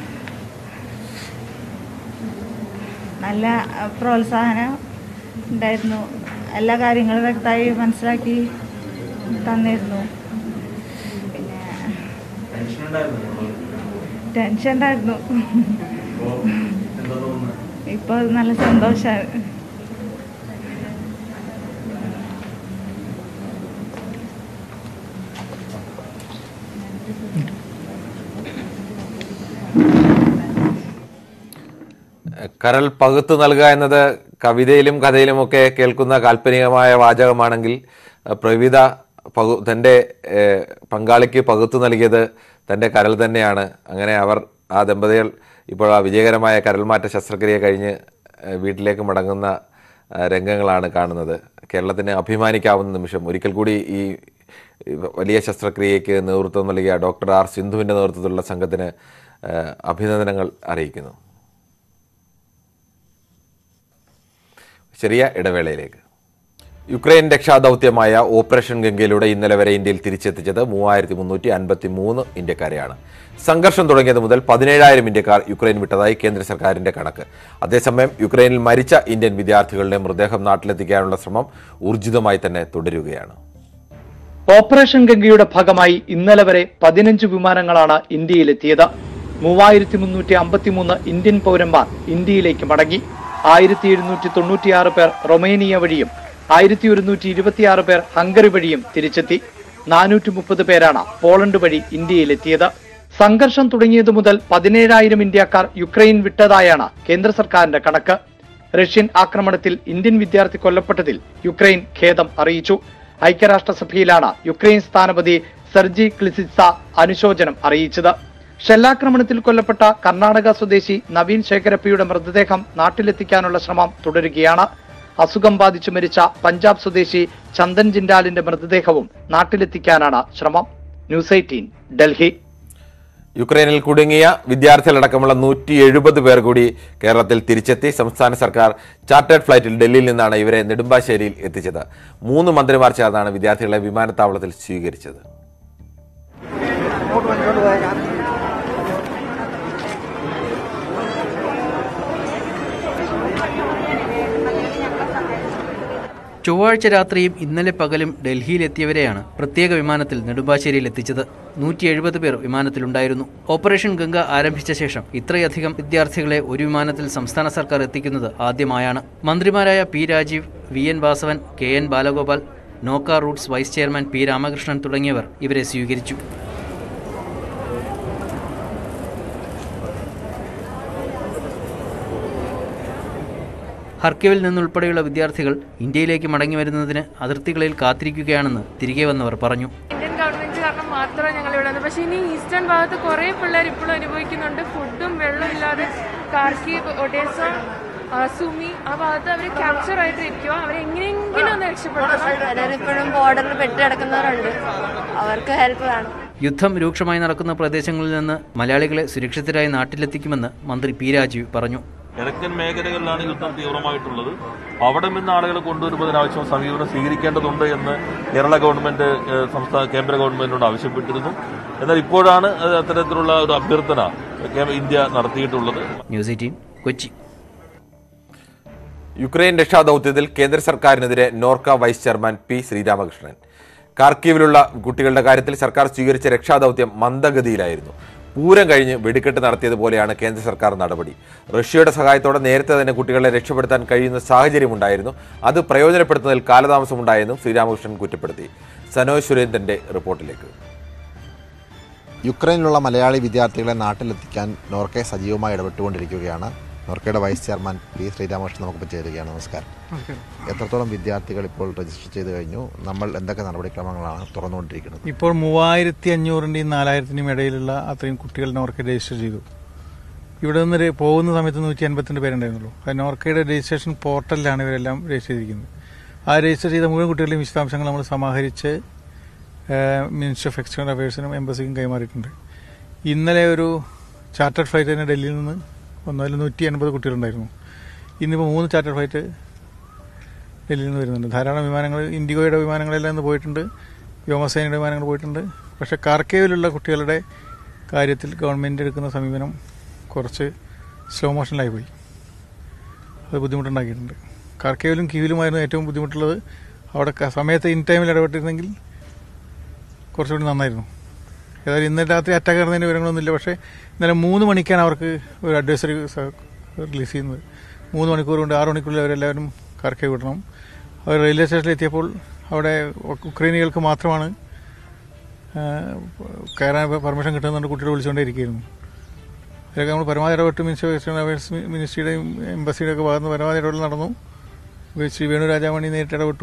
നല്ല അഹ്, പ്രോത്സാഹനം ഉണ്ടായിരുന്നു എല്ലാ കാര്യങ്ങളും വ്യക്തമായി മനസ്സിലാക്കി തന്നിരുന്നു പിന്നെ ടെൻഷൻ ഉണ്ടായിരുന്നു നമ്മള്. ടെൻഷൻ ഉണ്ടായിരുന്നു ഇപ്പോ എന്താ തോന്നുന്നത് ഇപ്പോൾ നല്ല സന്തോഷമാണ് കരൾ പകുത്തു നൽകുക എന്നത് കവിതയിലും കഥയിലുമൊക്കെ കേൾക്കുന്ന കാൽപ്പനികമായ വാചകമാണെങ്കിൽ അഹ് പ്രവിത പകു തൻ്റെ ഏഹ്, പങ്കാളിക്ക് പകുത്തു നൽകിയത് തൻ്റെ കരൾ തന്നെയാണ് അങ്ങനെ അവർ ആ ദമ്പതികൾ ഇപ്പോൾ ആ വിജയകരമായ കരൾമാറ്റ ശസ്ത്രക്രിയ കഴിഞ്ഞ് ഏഹ്, വീട്ടിലേക്ക് മടങ്ങുന്ന ആ, രംഗങ്ങളാണ് കാണുന്നത് കേരളത്തിന് അഭിമാനിക്കാവുന്ന നിമിഷം ഒരിക്കൽ കൂടി ഈ ഈ വലിയ ശസ്ത്രക്രിയയ്ക്ക് നേതൃത്വം നൽകിയ ഡോക്ടർ ആർ സിന്ധുവിൻ്റെ നേതൃത്വത്തിലുള്ള സംഘത്തിന് ആ, അഭിനന്ദനങ്ങൾ അറിയിക്കുന്നു ചെറിയ ഇടവേളയിലേക്ക് യുക്രൈൻ രക്ഷാദൗത്യമായ ഓപ്പറേഷൻ ഗംഗയിലൂടെ ഇന്നലെ വരെ ഇന്ത്യയിൽ തിരിച്ചെത്തിച്ചത് മൂവായിരത്തി മുന്നൂറ്റി അൻപത്തി മൂന്ന് ഇന്ത്യക്കാരെയാണ് സംഘർഷം തുടങ്ങിയത് മുതൽ പതിനേഴായിരം ഇന്ത്യക്കാർ യുക്രൈൻ വിട്ടതായി കേന്ദ്ര സർക്കാരിന്റെ കണക്ക് അതേസമയം യുക്രൈനിൽ മരിച്ച ഇന്ത്യൻ വിദ്യാർത്ഥികളുടെ മൃതദേഹം നാട്ടിലെത്തിക്കാനുള്ള ശ്രമം ഊർജിതമായി തന്നെ തുടരുകയാണ് ഓപ്പറേഷൻ ഗംഗയുടെ ഭാഗമായി ഇന്നലെ വരെ പതിനഞ്ച് വിമാനങ്ങളാണ് ഇന്ത്യയിലെത്തിയത് മൂവായിരത്തി മുന്നൂറ്റി അമ്പത്തിമൂന്ന് ഇന്ത്യൻ പൗരന്മാർ ഇന്ത്യയിലേക്ക് മടങ്ങി ആയിരത്തി എഴുന്നൂറ്റി തൊണ്ണൂറ്റിയാറ് പേർ റൊമേനിയ വഴിയും ആയിരത്തി ഒരുന്നൂറ്റി ഇരുപത്തിയാറ് പേർ ഹംഗറി വഴിയും തിരിച്ചെത്തി നാനൂറ്റി മുപ്പത് പേരാണ് പോളണ്ട് വഴി ഇന്ത്യയിലെത്തിയത് സംഘർഷം തുടങ്ങിയതു മുതൽ പതിനേഴായിരം ഇന്ത്യക്കാർ യുക്രൈൻ വിട്ടതായാണ് കേന്ദ്ര സർക്കാരിന്റെ കണക്ക് റഷ്യൻ ആക്രമണത്തിൽ ഇന്ത്യൻ വിദ്യാർത്ഥി കൊല്ലപ്പെട്ടതിൽ യുക്രൈൻ ഖേദം അറിയിച്ചു ഐക്യരാഷ്ട്രസഭയിലാണ് യുക്രൈൻ സ്ഥാനപതി സെർജി ക്ലിസിസ അനുശോചനം അറിയിച്ചത് ഷെല്ലാക്രമണത്തിൽ കൊല്ലപ്പെട്ട കർണാടക സ്വദേശി നവീൻ ശേഖരപ്പയുടെ മൃതദേഹം നാട്ടിലെത്തിക്കാനുള്ള ശ്രമം തുടരുകയാണ് അസുഖം ബാധിച്ചു മരിച്ച പഞ്ചാബ് സ്വദേശി ചന്ദൻ ജിൻഡാലിന്റെ മൃതദേഹവും നാട്ടിലെത്തിക്കാനാണ് ശ്രമം ന്യൂസ് എയ്റ്റീൻ ഡൽഹി യുക്രൈനിൽ കുടുങ്ങിയ വിദ്യാർത്ഥികളടക്കമുള്ള നൂറ്റി എഴുപത് പേർ കൂടി കേരളത്തിൽ തിരിച്ചെത്തി സംസ്ഥാന സർക്കാർ ചാർട്ടേഡ് ഫ്ലൈറ്റിൽ ഡൽഹിയിൽ നിന്നാണ് ഇവരെ നെടുമ്പാശ്ശേരിയിൽ എത്തിച്ചത് മൂന്ന് മന്ത്രിമാർ ചേർന്നാണ് വിദ്യാർത്ഥികളെ വിമാനത്താവളത്തിൽ സ്വീകരിച്ചത് ചൊവ്വാഴ്ച രാത്രിയും ഇന്നലെ പകലും ഡൽഹിയിലെത്തിയവരെയാണ് പ്രത്യേക വിമാനത്തിൽ നെടുമ്പാശ്ശേരിയിൽ എത്തിച്ചത് നൂറ്റി എഴുപത് പേർ വിമാനത്തിലുണ്ടായിരുന്നു ഓപ്പറേഷൻ ഗംഗ ആരംഭിച്ച ശേഷം ഇത്രയധികം വിദ്യാർത്ഥികളെ ഒരു വിമാനത്തിൽ സംസ്ഥാന സർക്കാർ എത്തിക്കുന്നത് ആദ്യമായാണ് മന്ത്രിമാരായ P Rajeev V N Vasavan K N Balagopal Norka Roots vice chairman P Ramakrishnan തുടങ്ങിയവർ ഇവരെ സ്വീകരിച്ചു ഹർക്കിവിൽ നിന്നുൾപ്പെടെയുള്ള വിദ്യാർത്ഥികൾ ഇന്ത്യയിലേക്ക് മടങ്ങി വരുന്നതിന് അതിർത്തികളിൽ കാത്തിരിക്കുകയാണെന്ന് തിരികെ വന്നവർ പറഞ്ഞു ഇന്ത്യൻ ഗവൺമെന്റ് കാരണം മാത്രമാണ് ഞങ്ങൾ ഇവിടെ വന്നത് പക്ഷേ ഇനി ഈസ്റ്റേൺ ഭാഗത്ത് കുറേ പിള്ളേർ ഇപ്പോഴും അനുഭവിക്കുന്നുണ്ട് ഫുഡും വെള്ളവും ഇല്ലാതെ കാർക്കി ഒഡേസ ആ, സുമി ആ ഭാഗത്ത് അവർ ക്യാപ്ചർ ആയിട്ട് ഇരിക്കുക അവരെ എങ്ങനെയെങ്കിലും ഒന്ന് രക്ഷപ്പെടുത്തണം ഇപ്പോഴും ബോർഡറിൽ പെട്ട് കിടക്കുന്നവരുണ്ട് അവർക്ക് ഹെൽപ്പ് വേണം യുദ്ധം രൂക്ഷമായി നടക്കുന്ന പ്രദേശങ്ങളിൽ നിന്ന് മലയാളികളെ സുരക്ഷിതരായി നാട്ടിലെത്തിക്കുമെന്ന് മന്ത്രി പി രാജീവ് പറഞ്ഞു കിഴക്കൻ മേഖലകളിലാണ് യുദ്ധം തീവ്രമായിട്ടുള്ളത് അവിടെ നിന്ന് ആളുകളെ കൊണ്ടുവരുമ്പോൾ അതിനാവശ്യം സമീപനം സ്വീകരിക്കേണ്ടതുണ്ട് എന്ന് കേരള ഗവൺമെന്റ് ഏഹ്, സംസ്ഥാന കേന്ദ്ര ഗവൺമെന്റിനോട് ആവശ്യപ്പെട്ടിരുന്നു എന്നാൽ ഇപ്പോഴാണ് ഏഹ്, അത്തരത്തിലുള്ള ഒരു അഭ്യർത്ഥന കേ- ഇന്ത്യ നടത്തിയിട്ടുള്ളത് ന്യൂസ് എയ്റ്റീൻ കൊച്ചി യുക്രൈൻ രക്ഷാദൌത്യത്തിൽ കേന്ദ്ര സർക്കാരിനെതിരെ Norka vice chairman P Sreeramakrishnan കാർക്കീവിലുള്ള കുട്ടികളുടെ കാര്യത്തിൽ സർക്കാർ സ്വീകരിച്ച രക്ഷാദൌത്യം മന്ദഗതിയിലായിരുന്നു പൂരം കഴിഞ്ഞ് വെടിക്കെട്ട് നടത്തിയതുപോലെയാണ് കേന്ദ്ര സർക്കാർ നടപടി റഷ്യയുടെ സഹായത്തോടെ നേരത്തെ തന്നെ കുട്ടികളെ രക്ഷപ്പെടുത്താൻ കഴിയുന്ന സാഹചര്യമുണ്ടായിരുന്നു അത് പ്രയോജനപ്പെടുത്തുന്നതിൽ കാലതാമസമുണ്ടായെന്നും ശ്രീരാമകൃഷ്ണൻ കുറ്റപ്പെടുത്തി സനോജ് സുരേന്ദ്രന്റെ റിപ്പോർട്ടിലേക്ക് യുക്രൈനിലുള്ള മലയാളി വിദ്യാർത്ഥികളെ നാട്ടിലെത്തിക്കാൻ നോർക്കെ സജീവമായി ഇടപെട്ടുകൊണ്ടിരിക്കുകയാണ് നോർക്കയുടെ വൈസ് ചെയർമാൻ പി ശ്രീരാമകൃഷ്ണൻ നമുക്കിപ്പോൾ ചേരുകയാണ് നമസ്കാരം എത്രത്തോളം വിദ്യാർത്ഥികൾ ഇപ്പോൾ രജിസ്റ്റർ ചെയ്ത് കഴിഞ്ഞു നമ്മൾ എന്തൊക്കെ നടപടിക്രമങ്ങളാണ് തുറന്നുകൊണ്ടിരിക്കുന്നത് ഇപ്പോൾ മൂവായിരത്തി അഞ്ഞൂറിൻ്റെയും നാലായിരത്തിൻ്റെയും ഇടയിലുള്ള അത്രയും കുട്ടികൾ നോർക്ക രജിസ്റ്റർ ചെയ്തു ഇവിടെ നിന്ന് രെ- പോകുന്ന സമയത്ത് നൂറ്റി അൻപത്തിരണ്ട് പേരുണ്ടായിരുന്നുള്ളൂ അത് നോർക്കയുടെ രജിസ്ട്രേഷൻ പോർട്ടലിലാണ് ഇവരെല്ലാം രജിസ്റ്റർ ചെയ്തിരിക്കുന്നത് ആ രജിസ്റ്റർ ചെയ്ത മുഴുവൻ കുട്ടികളുടെയും വിശദാംശങ്ങൾ നമ്മൾ സമാഹരിച്ച് മിനിസ്റ്റർ ഓഫ് എക്സ്റ്റേണൽ അഫയേഴ്സിനും എംബസിക്കും കൈമാറിയിട്ടുണ്ട് ഇന്നലെ ഒരു ചാർട്ടേഡ് ഫ്ലൈറ്റ് തന്നെ ഡൽഹിയിൽ നിന്ന് ഒന്നതിൽ നൂറ്റി എൺപത് കുട്ടികളുണ്ടായിരുന്നു ഇന്നിപ്പോൾ മൂന്ന് ചാർട്ടേഡ് ഫ്ലൈറ്റ് ഡൽഹിയിൽ നിന്ന് വരുന്നുണ്ട് ധാരാളം വിമാനങ്ങൾ ഇൻഡിഗോയുടെ വിമാനങ്ങളെല്ലാം ഇന്ന് പോയിട്ടുണ്ട് വ്യോമസേനയുടെ വിമാനങ്ങൾ പോയിട്ടുണ്ട് പക്ഷേ കാർക്കേവിലുള്ള കുട്ടികളുടെ കാര്യത്തിൽ ഗവൺമെൻറ് എടുക്കുന്ന സമീപനം കുറച്ച് സ്ലോ മോഷനിലായി പോയി അത് ബുദ്ധിമുട്ടുണ്ടാക്കിയിട്ടുണ്ട് കാർക്കേവിലും കീവിലുമായിരുന്നു ഏറ്റവും ബുദ്ധിമുട്ടുള്ളത് അവിടെ ക- സമയത്ത് ഇൻ ടൈമിൽ ഇടപെട്ടിരുന്നെങ്കിൽ കുറച്ചുകൂടി നന്നായിരുന്നു ഏതായാലും ഇന്നലെ രാത്രി അറ്റാക്ക് നടന്നതിൻ്റെ വിവരങ്ങളൊന്നുമില്ല പക്ഷേ ഇന്നലെ മൂന്ന് മണിക്കാണ് അവർക്ക് ഒരു അഡ്വൈസറി റിലീസ് ചെയ്യുന്നത് മൂന്ന് മണിക്കൂർ കൊണ്ട് ആറ് മണിക്കൂറിൽ അവരെല്ലാവരും കറക്കെ വിടണം അവർ റെയിൽവേ സ്റ്റേഷനിൽ എത്തിയപ്പോൾ അവിടെ ഉക്രൈനികൾക്ക് മാത്രമാണ് ആ, കയറാൻ പെർമിഷൻ കിട്ടുന്നുണ്ട് കുട്ടികളെ വിളിച്ചുകൊണ്ടേയിരിക്കുകയായിരുന്നു അതിലൊക്കെ നമ്മൾ പരമാവധി ഇടപെട്ട് മിനിസ്റ്റർ ഓഫ് എക്സ്റ്റേണൽ അഫയേഴ്സ് മിനിസ്ട്രിയുടെയും എംബസിയുടെ ഒക്കെ ഭാഗത്ത് നിന്ന് പരമാവധി ഇടപെടൽ നടന്നു ശ്രീ വേണു രാജാമണി നേരിട്ട് ഇടപെട്ടു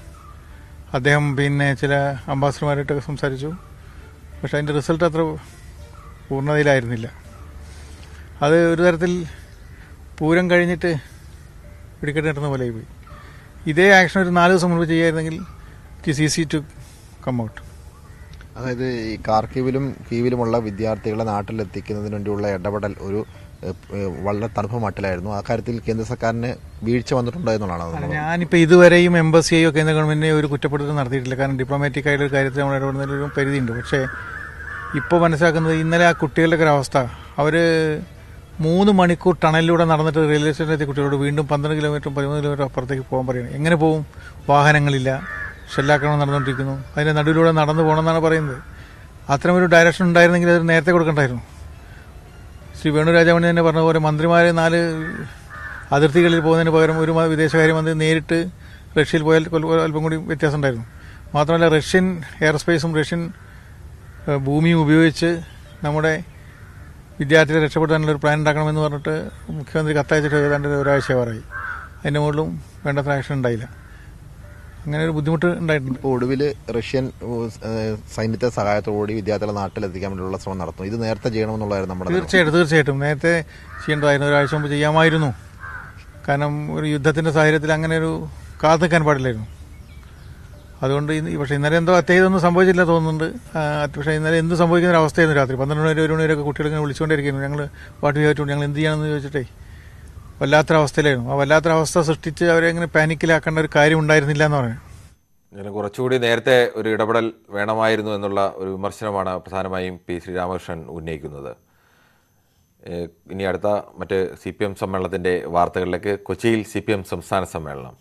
അദ്ദേഹം പിന്നെ ചില അംബാസഡർമാരായിട്ടൊക്കെ സംസാരിച്ചു പക്ഷെ അതിൻ്റെ റിസൾട്ട് അത്ര പൂർണ്ണതയിലായിരുന്നില്ല അത് ഒരു തരത്തിൽ പൂരം കഴിഞ്ഞിട്ട് വെടിക്കെട്ട് നടന്ന പോലെ പോയി ഇതേ ആക്ഷൻ ഒരു നാല് ദിവസം മുൻപ് ചെയ്യായിരുന്നെങ്കിൽ it is easy to come out അതായത് ഈ കാർക്കീവിലും കീവിലുമുള്ള വിദ്യാർത്ഥികളെ നാട്ടിലെത്തിക്കുന്നതിന് വേണ്ടിയുള്ള ഇടപെടൽ ഒരു ഏഹ്, ഏഹ്, വളരെ തണുപ്പ് മട്ടിലായിരുന്നു ആ കാര്യത്തിൽ കേന്ദ്ര സർക്കാരിന് വീഴ്ച വന്നിട്ടുണ്ടോ എന്നുള്ളതാണ് അത് നമ്മൾ ഞാനിപ്പോൾ ഇതുവരെയും എംബസിയെയോ കേന്ദ്ര ഗവൺമെന്റിനെയോ ഒരു കുറ്റപ്പെടുത്തൽ നടത്തിയിട്ടില്ല കാരണം ഡിപ്ലോമാറ്റിക് ആയിട്ടുള്ള ഒരു കാര്യത്തിൽ നമ്മൾ ഇടപെടുന്നതിൽ ഒരു പരിധിയുണ്ട് പക്ഷേ ഇപ്പോൾ മനസ്സിലാക്കുന്നത് ഇന്നലെ ആ കുട്ടികളുടെ ഒക്കെ ഒരു അവസ്ഥ അവർ മൂന്ന് മണിക്കൂർ ടണലിലൂടെ നടന്നിട്ട് റെയിൽവേ സ്റ്റേഷനിലെത്തിയ കുട്ടികളോട് വീണ്ടും പന്ത്രണ്ട് കിലോമീറ്ററും പതിമൂന്ന് കിലോമീറ്റർ അപ്പുറത്തേക്ക് പോകാൻ പറയുന്നത് എങ്ങനെ പോകും വാഹനങ്ങളില്ല ഷെല്ലാക്രമണം നടന്നുകൊണ്ടിരിക്കുന്നു അതിൻ്റെ നടുവിലൂടെ നടന്നു പോകണമെന്നാണ് പറയുന്നത് അത്തരമൊരു ഡയറക്ഷൻ ഉണ്ടായിരുന്നെങ്കിൽ അത് നേരത്തെ കൊടുക്കണ്ടായിരുന്നു ശ്രീ വേണുരാജാമണി തന്നെ പറഞ്ഞ പോലെ മന്ത്രിമാരെ നാല് അതിർത്തികളിൽ പോകുന്നതിന് പകരം ഒരു മ- വിദേശകാര്യമന്ത്രി നേരിട്ട് റഷ്യയിൽ പോയാൽ കൊൽ- അല്പം കൂടി വ്യത്യാസം ഉണ്ടായിരുന്നു മാത്രമല്ല റഷ്യൻ എയർ സ്പേസും റഷ്യൻ ഏഹ്, ഭൂമിയും ഉപയോഗിച്ച് നമ്മുടെ വിദ്യാർത്ഥികളെ രക്ഷപ്പെടുത്താനുള്ള ഒരു പ്ലാൻ ഉണ്ടാക്കണമെന്ന് പറഞ്ഞിട്ട് മുഖ്യമന്ത്രി കത്തയച്ചിട്ട് ഏതാണ്ട് ഒരാഴ്ച പറയും അതിൻ്റെ മുകളിലും വേണ്ടത്ര ആക്ഷൻ ഉണ്ടായില്ല അങ്ങനെ ഒരു ബുദ്ധിമുട്ട് ഉണ്ടായിട്ടുണ്ട് ഇപ്പോൾ ഒടുവിൽ റഷ്യൻ ഏഹ്, സൈന്യത്തെ സഹായത്തോടുകൂടി വിദ്യാർത്ഥികളെ നാട്ടിലെത്തിക്കാൻ വേണ്ടിയുള്ള ശ്രമം നടത്തുന്നു ഇത് നേരത്തെ ചെയ്യണമെന്നുള്ളതായിരുന്നു നമ്മുടെ നിലപാട്. തീർച്ചയായിട്ടും തീർച്ചയായിട്ടും നേരത്തെ ചെയ്യേണ്ടതായിരുന്നു ഒരാഴ്ച മുമ്പ് ചെയ്യാമായിരുന്നു കാരണം ഒരു യുദ്ധത്തിന്റെ സാഹചര്യത്തിൽ അങ്ങനെ ഒരു കാത്തു നിൽക്കാൻ പാടില്ലായിരുന്നു അതുകൊണ്ട് ഇന്ന് പക്ഷേ ഇന്നലെ എന്തോ അത്യാഹിതമൊന്നും സംഭവിച്ചില്ല തോന്നുന്നുണ്ട് ആ, പക്ഷേ ഇന്നലെ എന്ത് സംഭവിക്കുന്ന ഒരു അവസ്ഥയായിരുന്നു രാത്രി പന്ത്രണ്ട് മണി വരെ ഒരു മണി വരെയൊക്കെ കുട്ടികൾ ഇങ്ങനെ വിളിച്ചുകൊണ്ടിരിക്കുന്നു ഞങ്ങൾ പാട്ട് ചോദിച്ചുകൊണ്ട് ഞങ്ങൾ എന്ത് ചെയ്യണമെന്ന് ചോദിച്ചിട്ടേ വല്ലാത്തൊരവസ്ഥയിലായിരുന്നു ആ വല്ലാത്തൊരവസ്ഥ സൃഷ്ടിച്ച് അവരെ ഇങ്ങനെ പാനിക്കിലാക്കേണ്ട ഒരു കാര്യം ഉണ്ടായിരുന്നില്ല എന്ന് പറഞ്ഞു ഇങ്ങനെ കുറച്ചുകൂടി നേരത്തെ ഒരു ഇടപെടൽ വേണമായിരുന്നു എന്നുള്ള ഒരു വിമർശനമാണ് പ്രധാനമായും പി ശ്രീരാമകൃഷ്ണൻ ഉന്നയിക്കുന്നത് ഏഹ് ഇനി അടുത്ത മറ്റ് സി പി എം സമ്മേളനത്തിൻ്റെ വാർത്തകളിലേക്ക് കൊച്ചിയിൽ സി പി എം സംസ്ഥാന സമ്മേളനം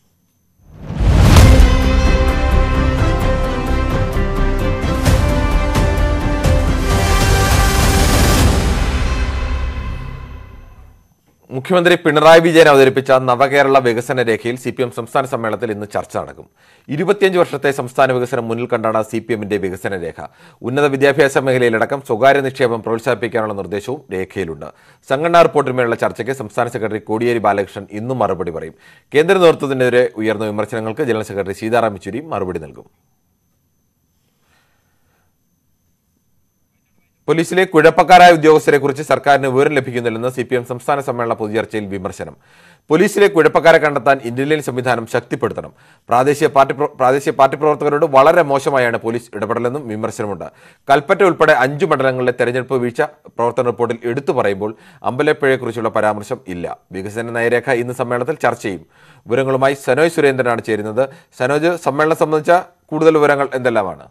മുഖ്യമന്ത്രി പിണറായി വിജയൻ അവതരിപ്പിച്ച നവകേരള വികസന രേഖയിൽ സി പി എം സംസ്ഥാന സമ്മേളനത്തിൽ ഇന്ന് ചർച്ച നടക്കും ഇരുപത്തിയഞ്ച് വർഷത്തെ സംസ്ഥാന വികസനം മുന്നിൽ കണ്ടാണ് സി പി എമ്മിന്റെ വികസന രേഖ ഉന്നത വിദ്യാഭ്യാസ മേഖലയിലടക്കം സ്വകാര്യ നിക്ഷേപം പ്രോത്സാഹിപ്പിക്കാനുള്ള നിർദ്ദേശവും രേഖയിലുണ്ട് സംഘടനാ റിപ്പോർട്ടിന്മേലുള്ള ചർച്ചയ്ക്ക് സംസ്ഥാന സെക്രട്ടറി കോടിയേരി ബാലകൃഷ്ണൻ ഇന്നും മറുപടി പറയും കേന്ദ്ര നേതൃത്വത്തിനെതിരെ ഉയർന്ന വിമർശനങ്ങൾക്ക് ജനറൽ സെക്രട്ടറി സീതാറാം യെച്ചൂരി മറുപടി നൽകും പോലീസിലെ കുഴപ്പക്കാരായ ഉദ്യോഗസ്ഥരെക്കുറിച്ച് സർക്കാരിന് വിവരം ലഭിക്കുന്നില്ലെന്ന് സി പി എം സംസ്ഥാന സമ്മേളന പൊതുചർച്ചയിൽ വിമർശനം പോലീസിലെ കുഴപ്പക്കാരെ കണ്ടെത്താൻ ഇന്റലിജൻസ് സംവിധാനം ശക്തിപ്പെടുത്തണം പ്രാദേശിക പാർട്ടി പ്ര- പ്രാദേശിക പാർട്ടി പ്രവർത്തകരോട് വളരെ മോശമായാണ് പോലീസ് ഇടപെടലെന്നും വിമർശനമുണ്ട് കൽപ്പറ്റ ഉൾപ്പെടെ അഞ്ചു മണ്ഡലങ്ങളിലെ തെരഞ്ഞെടുപ്പ് വീഴ്ച പ്രവർത്തന റിപ്പോർട്ടിൽ എടുത്തു പറയുമ്പോൾ അമ്പലപ്പുഴയെക്കുറിച്ചുള്ള പരാമർശം ഇല്ല വികസന നയരേഖ ഇന്ന് സമ്മേളനത്തിൽ ചർച്ച ചെയ്യും വിവരങ്ങളുമായി സനോജ് സുരേന്ദ്രനാണ് ചേരുന്നത് സനോജ് സമ്മേളനം സംബന്ധിച്ച കൂടുതൽ വിവരങ്ങൾ എന്തെല്ലാമാണ്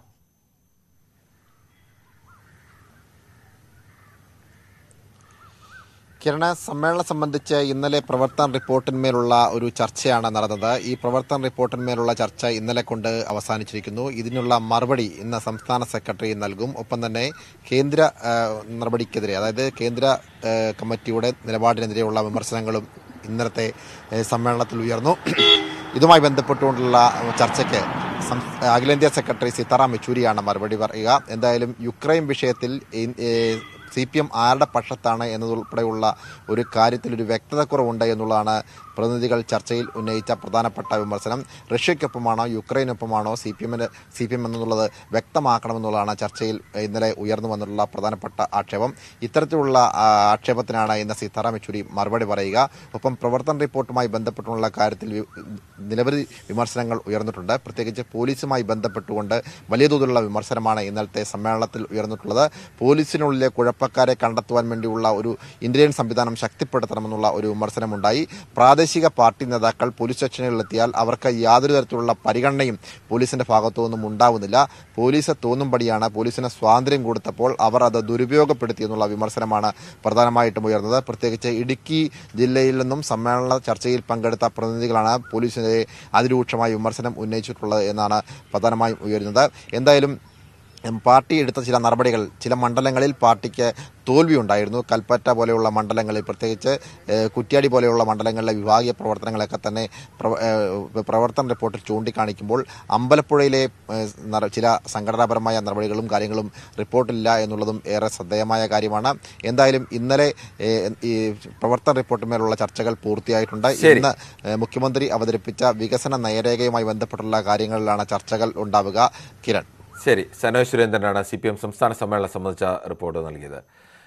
കിരണ സമ്മേളനം സംബന്ധിച്ച് ഇന്നലെ പ്രവർത്തന റിപ്പോർട്ടിന്മേലുള്ള ഒരു ചർച്ചയാണ് നടന്നത് ഈ പ്രവർത്തന റിപ്പോർട്ടിന്മേലുള്ള ചർച്ച ഇന്നലെ കൊണ്ട് അവസാനിച്ചിരിക്കുന്നു ഇതിനുള്ള മറുപടി ഇന്ന് സംസ്ഥാന സെക്രട്ടറി നൽകും ഒപ്പം തന്നെ കേന്ദ്ര ആ, നടപടിക്കെതിരെ അതായത് കേന്ദ്ര ആ, കമ്മിറ്റിയുടെ നിലപാടിനെതിരെയുള്ള വിമർശനങ്ങളും ഇന്നലത്തെ ഏ, സമ്മേളനത്തിൽ ഉയർന്നു ഇതുമായി ബന്ധപ്പെട്ടുകൊണ്ടുള്ള ചർച്ചയ്ക്ക് സം- അഖിലേന്ത്യാ സെക്രട്ടറി സീതാറാം യെച്ചൂരിയാണ് മറുപടി പറയുക എന്തായാലും യുക്രൈൻ വിഷയത്തിൽ ഇ- ഏ, സി പി എം ആരുടെ പക്ഷത്താണ് എന്നതുൾപ്പെടെയുള്ള ഒരു കാര്യത്തിൽ ഒരു വ്യക്തത കുറവുണ്ട് എന്നുള്ളതാണ് പ്രതിനിധികൾ ചർച്ചയിൽ ഉന്നയിച്ച പ്രധാനപ്പെട്ട വിമർശനം റഷ്യയ്ക്കൊപ്പമാണോ യുക്രൈനൊപ്പമാണോ സി പി എമ്മിന് സി പി എം എന്നുള്ളത് വ്യക്തമാക്കണമെന്നുള്ളതാണ് ചർച്ചയിൽ ഇന്നലെ ഉയർന്നു വന്നിട്ടുള്ള പ്രധാനപ്പെട്ട ആക്ഷേപം ഇത്തരത്തിലുള്ള ആ, ആക്ഷേപത്തിനാണ് ഇന്ന് സീതാറാം യെച്ചൂരി മറുപടി പറയുക ഒപ്പം പ്രവർത്തന റിപ്പോർട്ടുമായി ബന്ധപ്പെട്ടുള്ള കാര്യത്തിൽ വി- നിരവധി വിമർശനങ്ങൾ ഉയർന്നിട്ടുണ്ട് പ്രത്യേകിച്ച് പോലീസുമായി ബന്ധപ്പെട്ടുകൊണ്ട് വലിയ തോതിലുള്ള വിമർശനമാണ് ഇന്നലത്തെ സമ്മേളനത്തിൽ ഉയർന്നിട്ടുള്ളത് പോലീസിനുള്ളിലെ കുഴപ്പക്കാരെ കണ്ടെത്തുവാൻ വേണ്ടിയുള്ള ഒരു ഇന്ത്യൻ സംവിധാനം ശക്തിപ്പെടുത്തണമെന്നുള്ള ഒരു വിമർശനമുണ്ടായി പ്രാദേശിക പാർട്ടി നേതാക്കൾ പോലീസ് സ്റ്റേഷനുകളിലെത്തിയാൽ അവർക്ക് യാതൊരു തരത്തിലുള്ള പരിഗണനയും പോലീസിന്റെ ഭാഗത്തു നിന്നും ഉണ്ടാവുന്നില്ല പോലീസ് തോന്നുംപടിയാണ് പോലീസിന് സ്വാതന്ത്ര്യം കൊടുത്തപ്പോൾ അവർ അത് ദുരുപയോഗപ്പെടുത്തി എന്നുള്ള വിമർശനമാണ് പ്രധാനമായിട്ടും ഉയർന്നത് പ്രത്യേകിച്ച് ഇടുക്കി ജില്ലയിൽ നിന്നും സമ്മേളന ചർച്ചയിൽ പങ്കെടുത്ത പ്രതിനിധികളാണ് പോലീസിനെതിരെ അതിരൂക്ഷമായ വിമർശനം ഉന്നയിച്ചിട്ടുള്ളത് എന്നാണ് പ്രധാനമായും ഉയരുന്നത് എന്തായാലും ഉം, പാർട്ടി എടുത്ത ചില നടപടികൾ ചില മണ്ഡലങ്ങളിൽ പാർട്ടിക്ക് തോൽവിയുണ്ടായിരുന്നു കൽപ്പറ്റ പോലെയുള്ള മണ്ഡലങ്ങളിൽ പ്രത്യേകിച്ച് ഏഹ്, കുറ്റ്യാടി പോലെയുള്ള മണ്ഡലങ്ങളിലെ വിഭാഗീയ പ്രവർത്തനങ്ങളൊക്കെ തന്നെ പ്രവ- ഏഹ്, പ്രവർത്തന റിപ്പോർട്ടിൽ ചൂണ്ടിക്കാണിക്കുമ്പോൾ അമ്പലപ്പുഴയിലെ ഏഹ്, നട- ചില സംഘടനാപരമായ നടപടികളും കാര്യങ്ങളും റിപ്പോർട്ടില്ല എന്നുള്ളതും ഏറെ ശ്രദ്ധേയമായ കാര്യമാണ് എന്തായാലും ഇന്നലെ ഏഹ്, ഈ പ്രവർത്തന റിപ്പോർട്ടിന്മേലുള്ള ചർച്ചകൾ പൂർത്തിയായിട്ടുണ്ട് ശരി. ഇന്ന് ഏഹ്, മുഖ്യമന്ത്രി അവതരിപ്പിച്ച വികസന നയരേഖയുമായി ബന്ധപ്പെട്ടുള്ള കാര്യങ്ങളിലാണ് ചർച്ചകൾ ഉണ്ടാവുക കിരൺ ശരി സനോജ് സുരേന്ദ്രനാണ് സി പി എം സംസ്ഥാന സമ്മേളനം സംബന്ധിച്ച റിപ്പോർട്ട് നൽകിയത്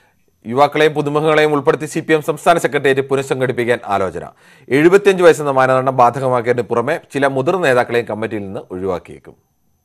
യുവാക്കളെയും പുതുമുഖങ്ങളെയും ഉൾപ്പെടുത്തി സി പി എം സംസ്ഥാന സെക്രട്ടേറിയറ്റ് പുനഃസംഘടിപ്പിക്കാൻ ആലോചന എഴുപത്തിയഞ്ച് വയസ്സെന്ന മാനദണ്ഡം ബാധകമാക്കിയതിന് പുറമെ ചില മുതിർന്ന നേതാക്കളെയും കമ്മിറ്റിയിൽ നിന്ന് ഒഴിവാക്കിയേക്കും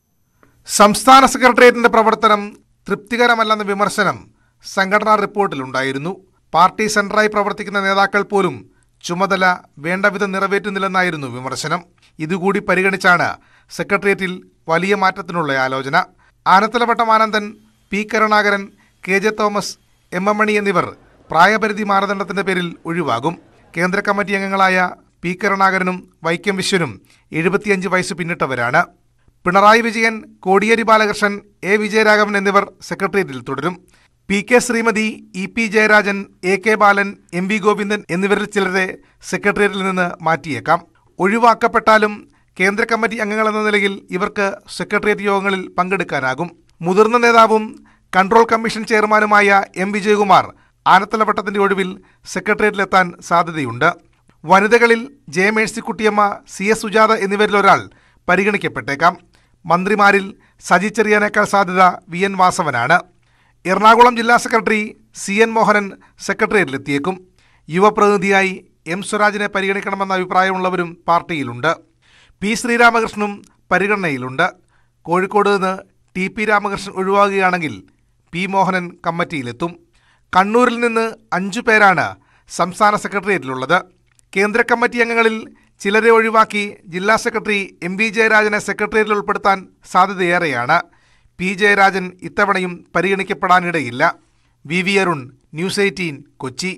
സംസ്ഥാന സെക്രട്ടേറിയറ്റിന്റെ പ്രവർത്തനം തൃപ്തികരമല്ലെന്ന വിമർശനം സംഘടനാ റിപ്പോർട്ടിലുണ്ടായിരുന്നു പാർട്ടി സെന്ററായി പ്രവർത്തിക്കുന്ന നേതാക്കൾ പോലും ചുമതല വേണ്ടവിധം നിറവേറ്റുന്നില്ലെന്നായിരുന്നു വിമർശനം ഇതുകൂടി പരിഗണിച്ചാണ് സെക്രട്ടേറിയറ്റിൽ വലിയ മാറ്റത്തിനുള്ള ആലോചന Anathalavattom Anandan P Karunakaran K J Thomas M M Mani എന്നിവർ പ്രായപരിധി മാനദണ്ഡത്തിന്റെ പേരിൽ ഒഴിവാകും കേന്ദ്ര കമ്മിറ്റി അംഗങ്ങളായ പി കരുണാകരനും വൈക്കം വിശ്വനും എഴുപത്തിയഞ്ച് വയസ്സ് പിന്നിട്ടവരാണ് പിണറായി വിജയൻ കോടിയേരി ബാലകൃഷ്ണൻ എ വിജയരാഘവൻ എന്നിവർ സെക്രട്ടേറിയറ്റിൽ തുടരും P K Sreemathi E P Jayarajan A K Balan M V Govindan എന്നിവരിൽ ചിലരെ സെക്രട്ടേറിയറ്റിൽ നിന്ന് മാറ്റിയേക്കാം ഒഴിവാക്കപ്പെട്ടാലും കേന്ദ്ര കമ്മിറ്റി അംഗങ്ങളെന്ന നിലയിൽ ഇവർക്ക് സെക്രട്ടേറിയറ്റ് യോഗങ്ങളിൽ പങ്കെടുക്കാനാകും മുതിർന്ന നേതാവും കൺട്രോൾ കമ്മീഷൻ ചെയർമാനുമായ എം വിജയകുമാർ ആനത്തലവട്ടത്തിന്റെ ഒഴിവിൽ സെക്രട്ടേറിയറ്റിലെത്താൻ സാധ്യതയുണ്ട് വനിതകളിൽ J Mercykuttyamma C S Sujatha എന്നിവരിൽ ഒരാൾ പരിഗണിക്കപ്പെട്ടേക്കാം മന്ത്രിമാരിൽ സജി ചെറിയാനേക്കാൾ സാധ്യത വി എൻ വാസവനാണ് എറണാകുളം ജില്ലാ സെക്രട്ടറി സി എൻ മോഹനൻ സെക്രട്ടേറിയറ്റിലെത്തിയേക്കും യുവപ്രതിനിധിയായി എം സ്വരാജിനെ പരിഗണിക്കണമെന്ന അഭിപ്രായമുള്ളവരും പാർട്ടിയിലുണ്ട് പി ശ്രീരാമകൃഷ്ണനും പരിഗണനയിലുണ്ട് കോഴിക്കോട് നിന്ന് ടി പി രാമകൃഷ്ണൻ ഒഴിവാകുകയാണെങ്കിൽ പി മോഹനൻ കമ്മിറ്റിയിലെത്തും കണ്ണൂരിൽ നിന്ന് അഞ്ചു പേരാണ് സംസ്ഥാന സെക്രട്ടേറിയറ്റിലുള്ളത് കേന്ദ്ര കമ്മിറ്റി അംഗങ്ങളിൽ ചിലരെ ഒഴിവാക്കി ജില്ലാ സെക്രട്ടറി എം വി ജയരാജനെ സെക്രട്ടേറിയറ്റിൽ ഉൾപ്പെടുത്താൻ സാധ്യതയേറെയാണ് പി ജയരാജൻ ഇത്തവണയും പരിഗണിക്കപ്പെടാനിടയില്ല V V Arun news eighteen Kochi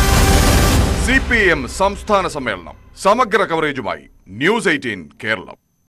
C P M സംസ്ഥാന സമ്മേളനം സമഗ്ര കവറേജുമായി ന്യൂസ് എയ്റ്റീൻ കേരളം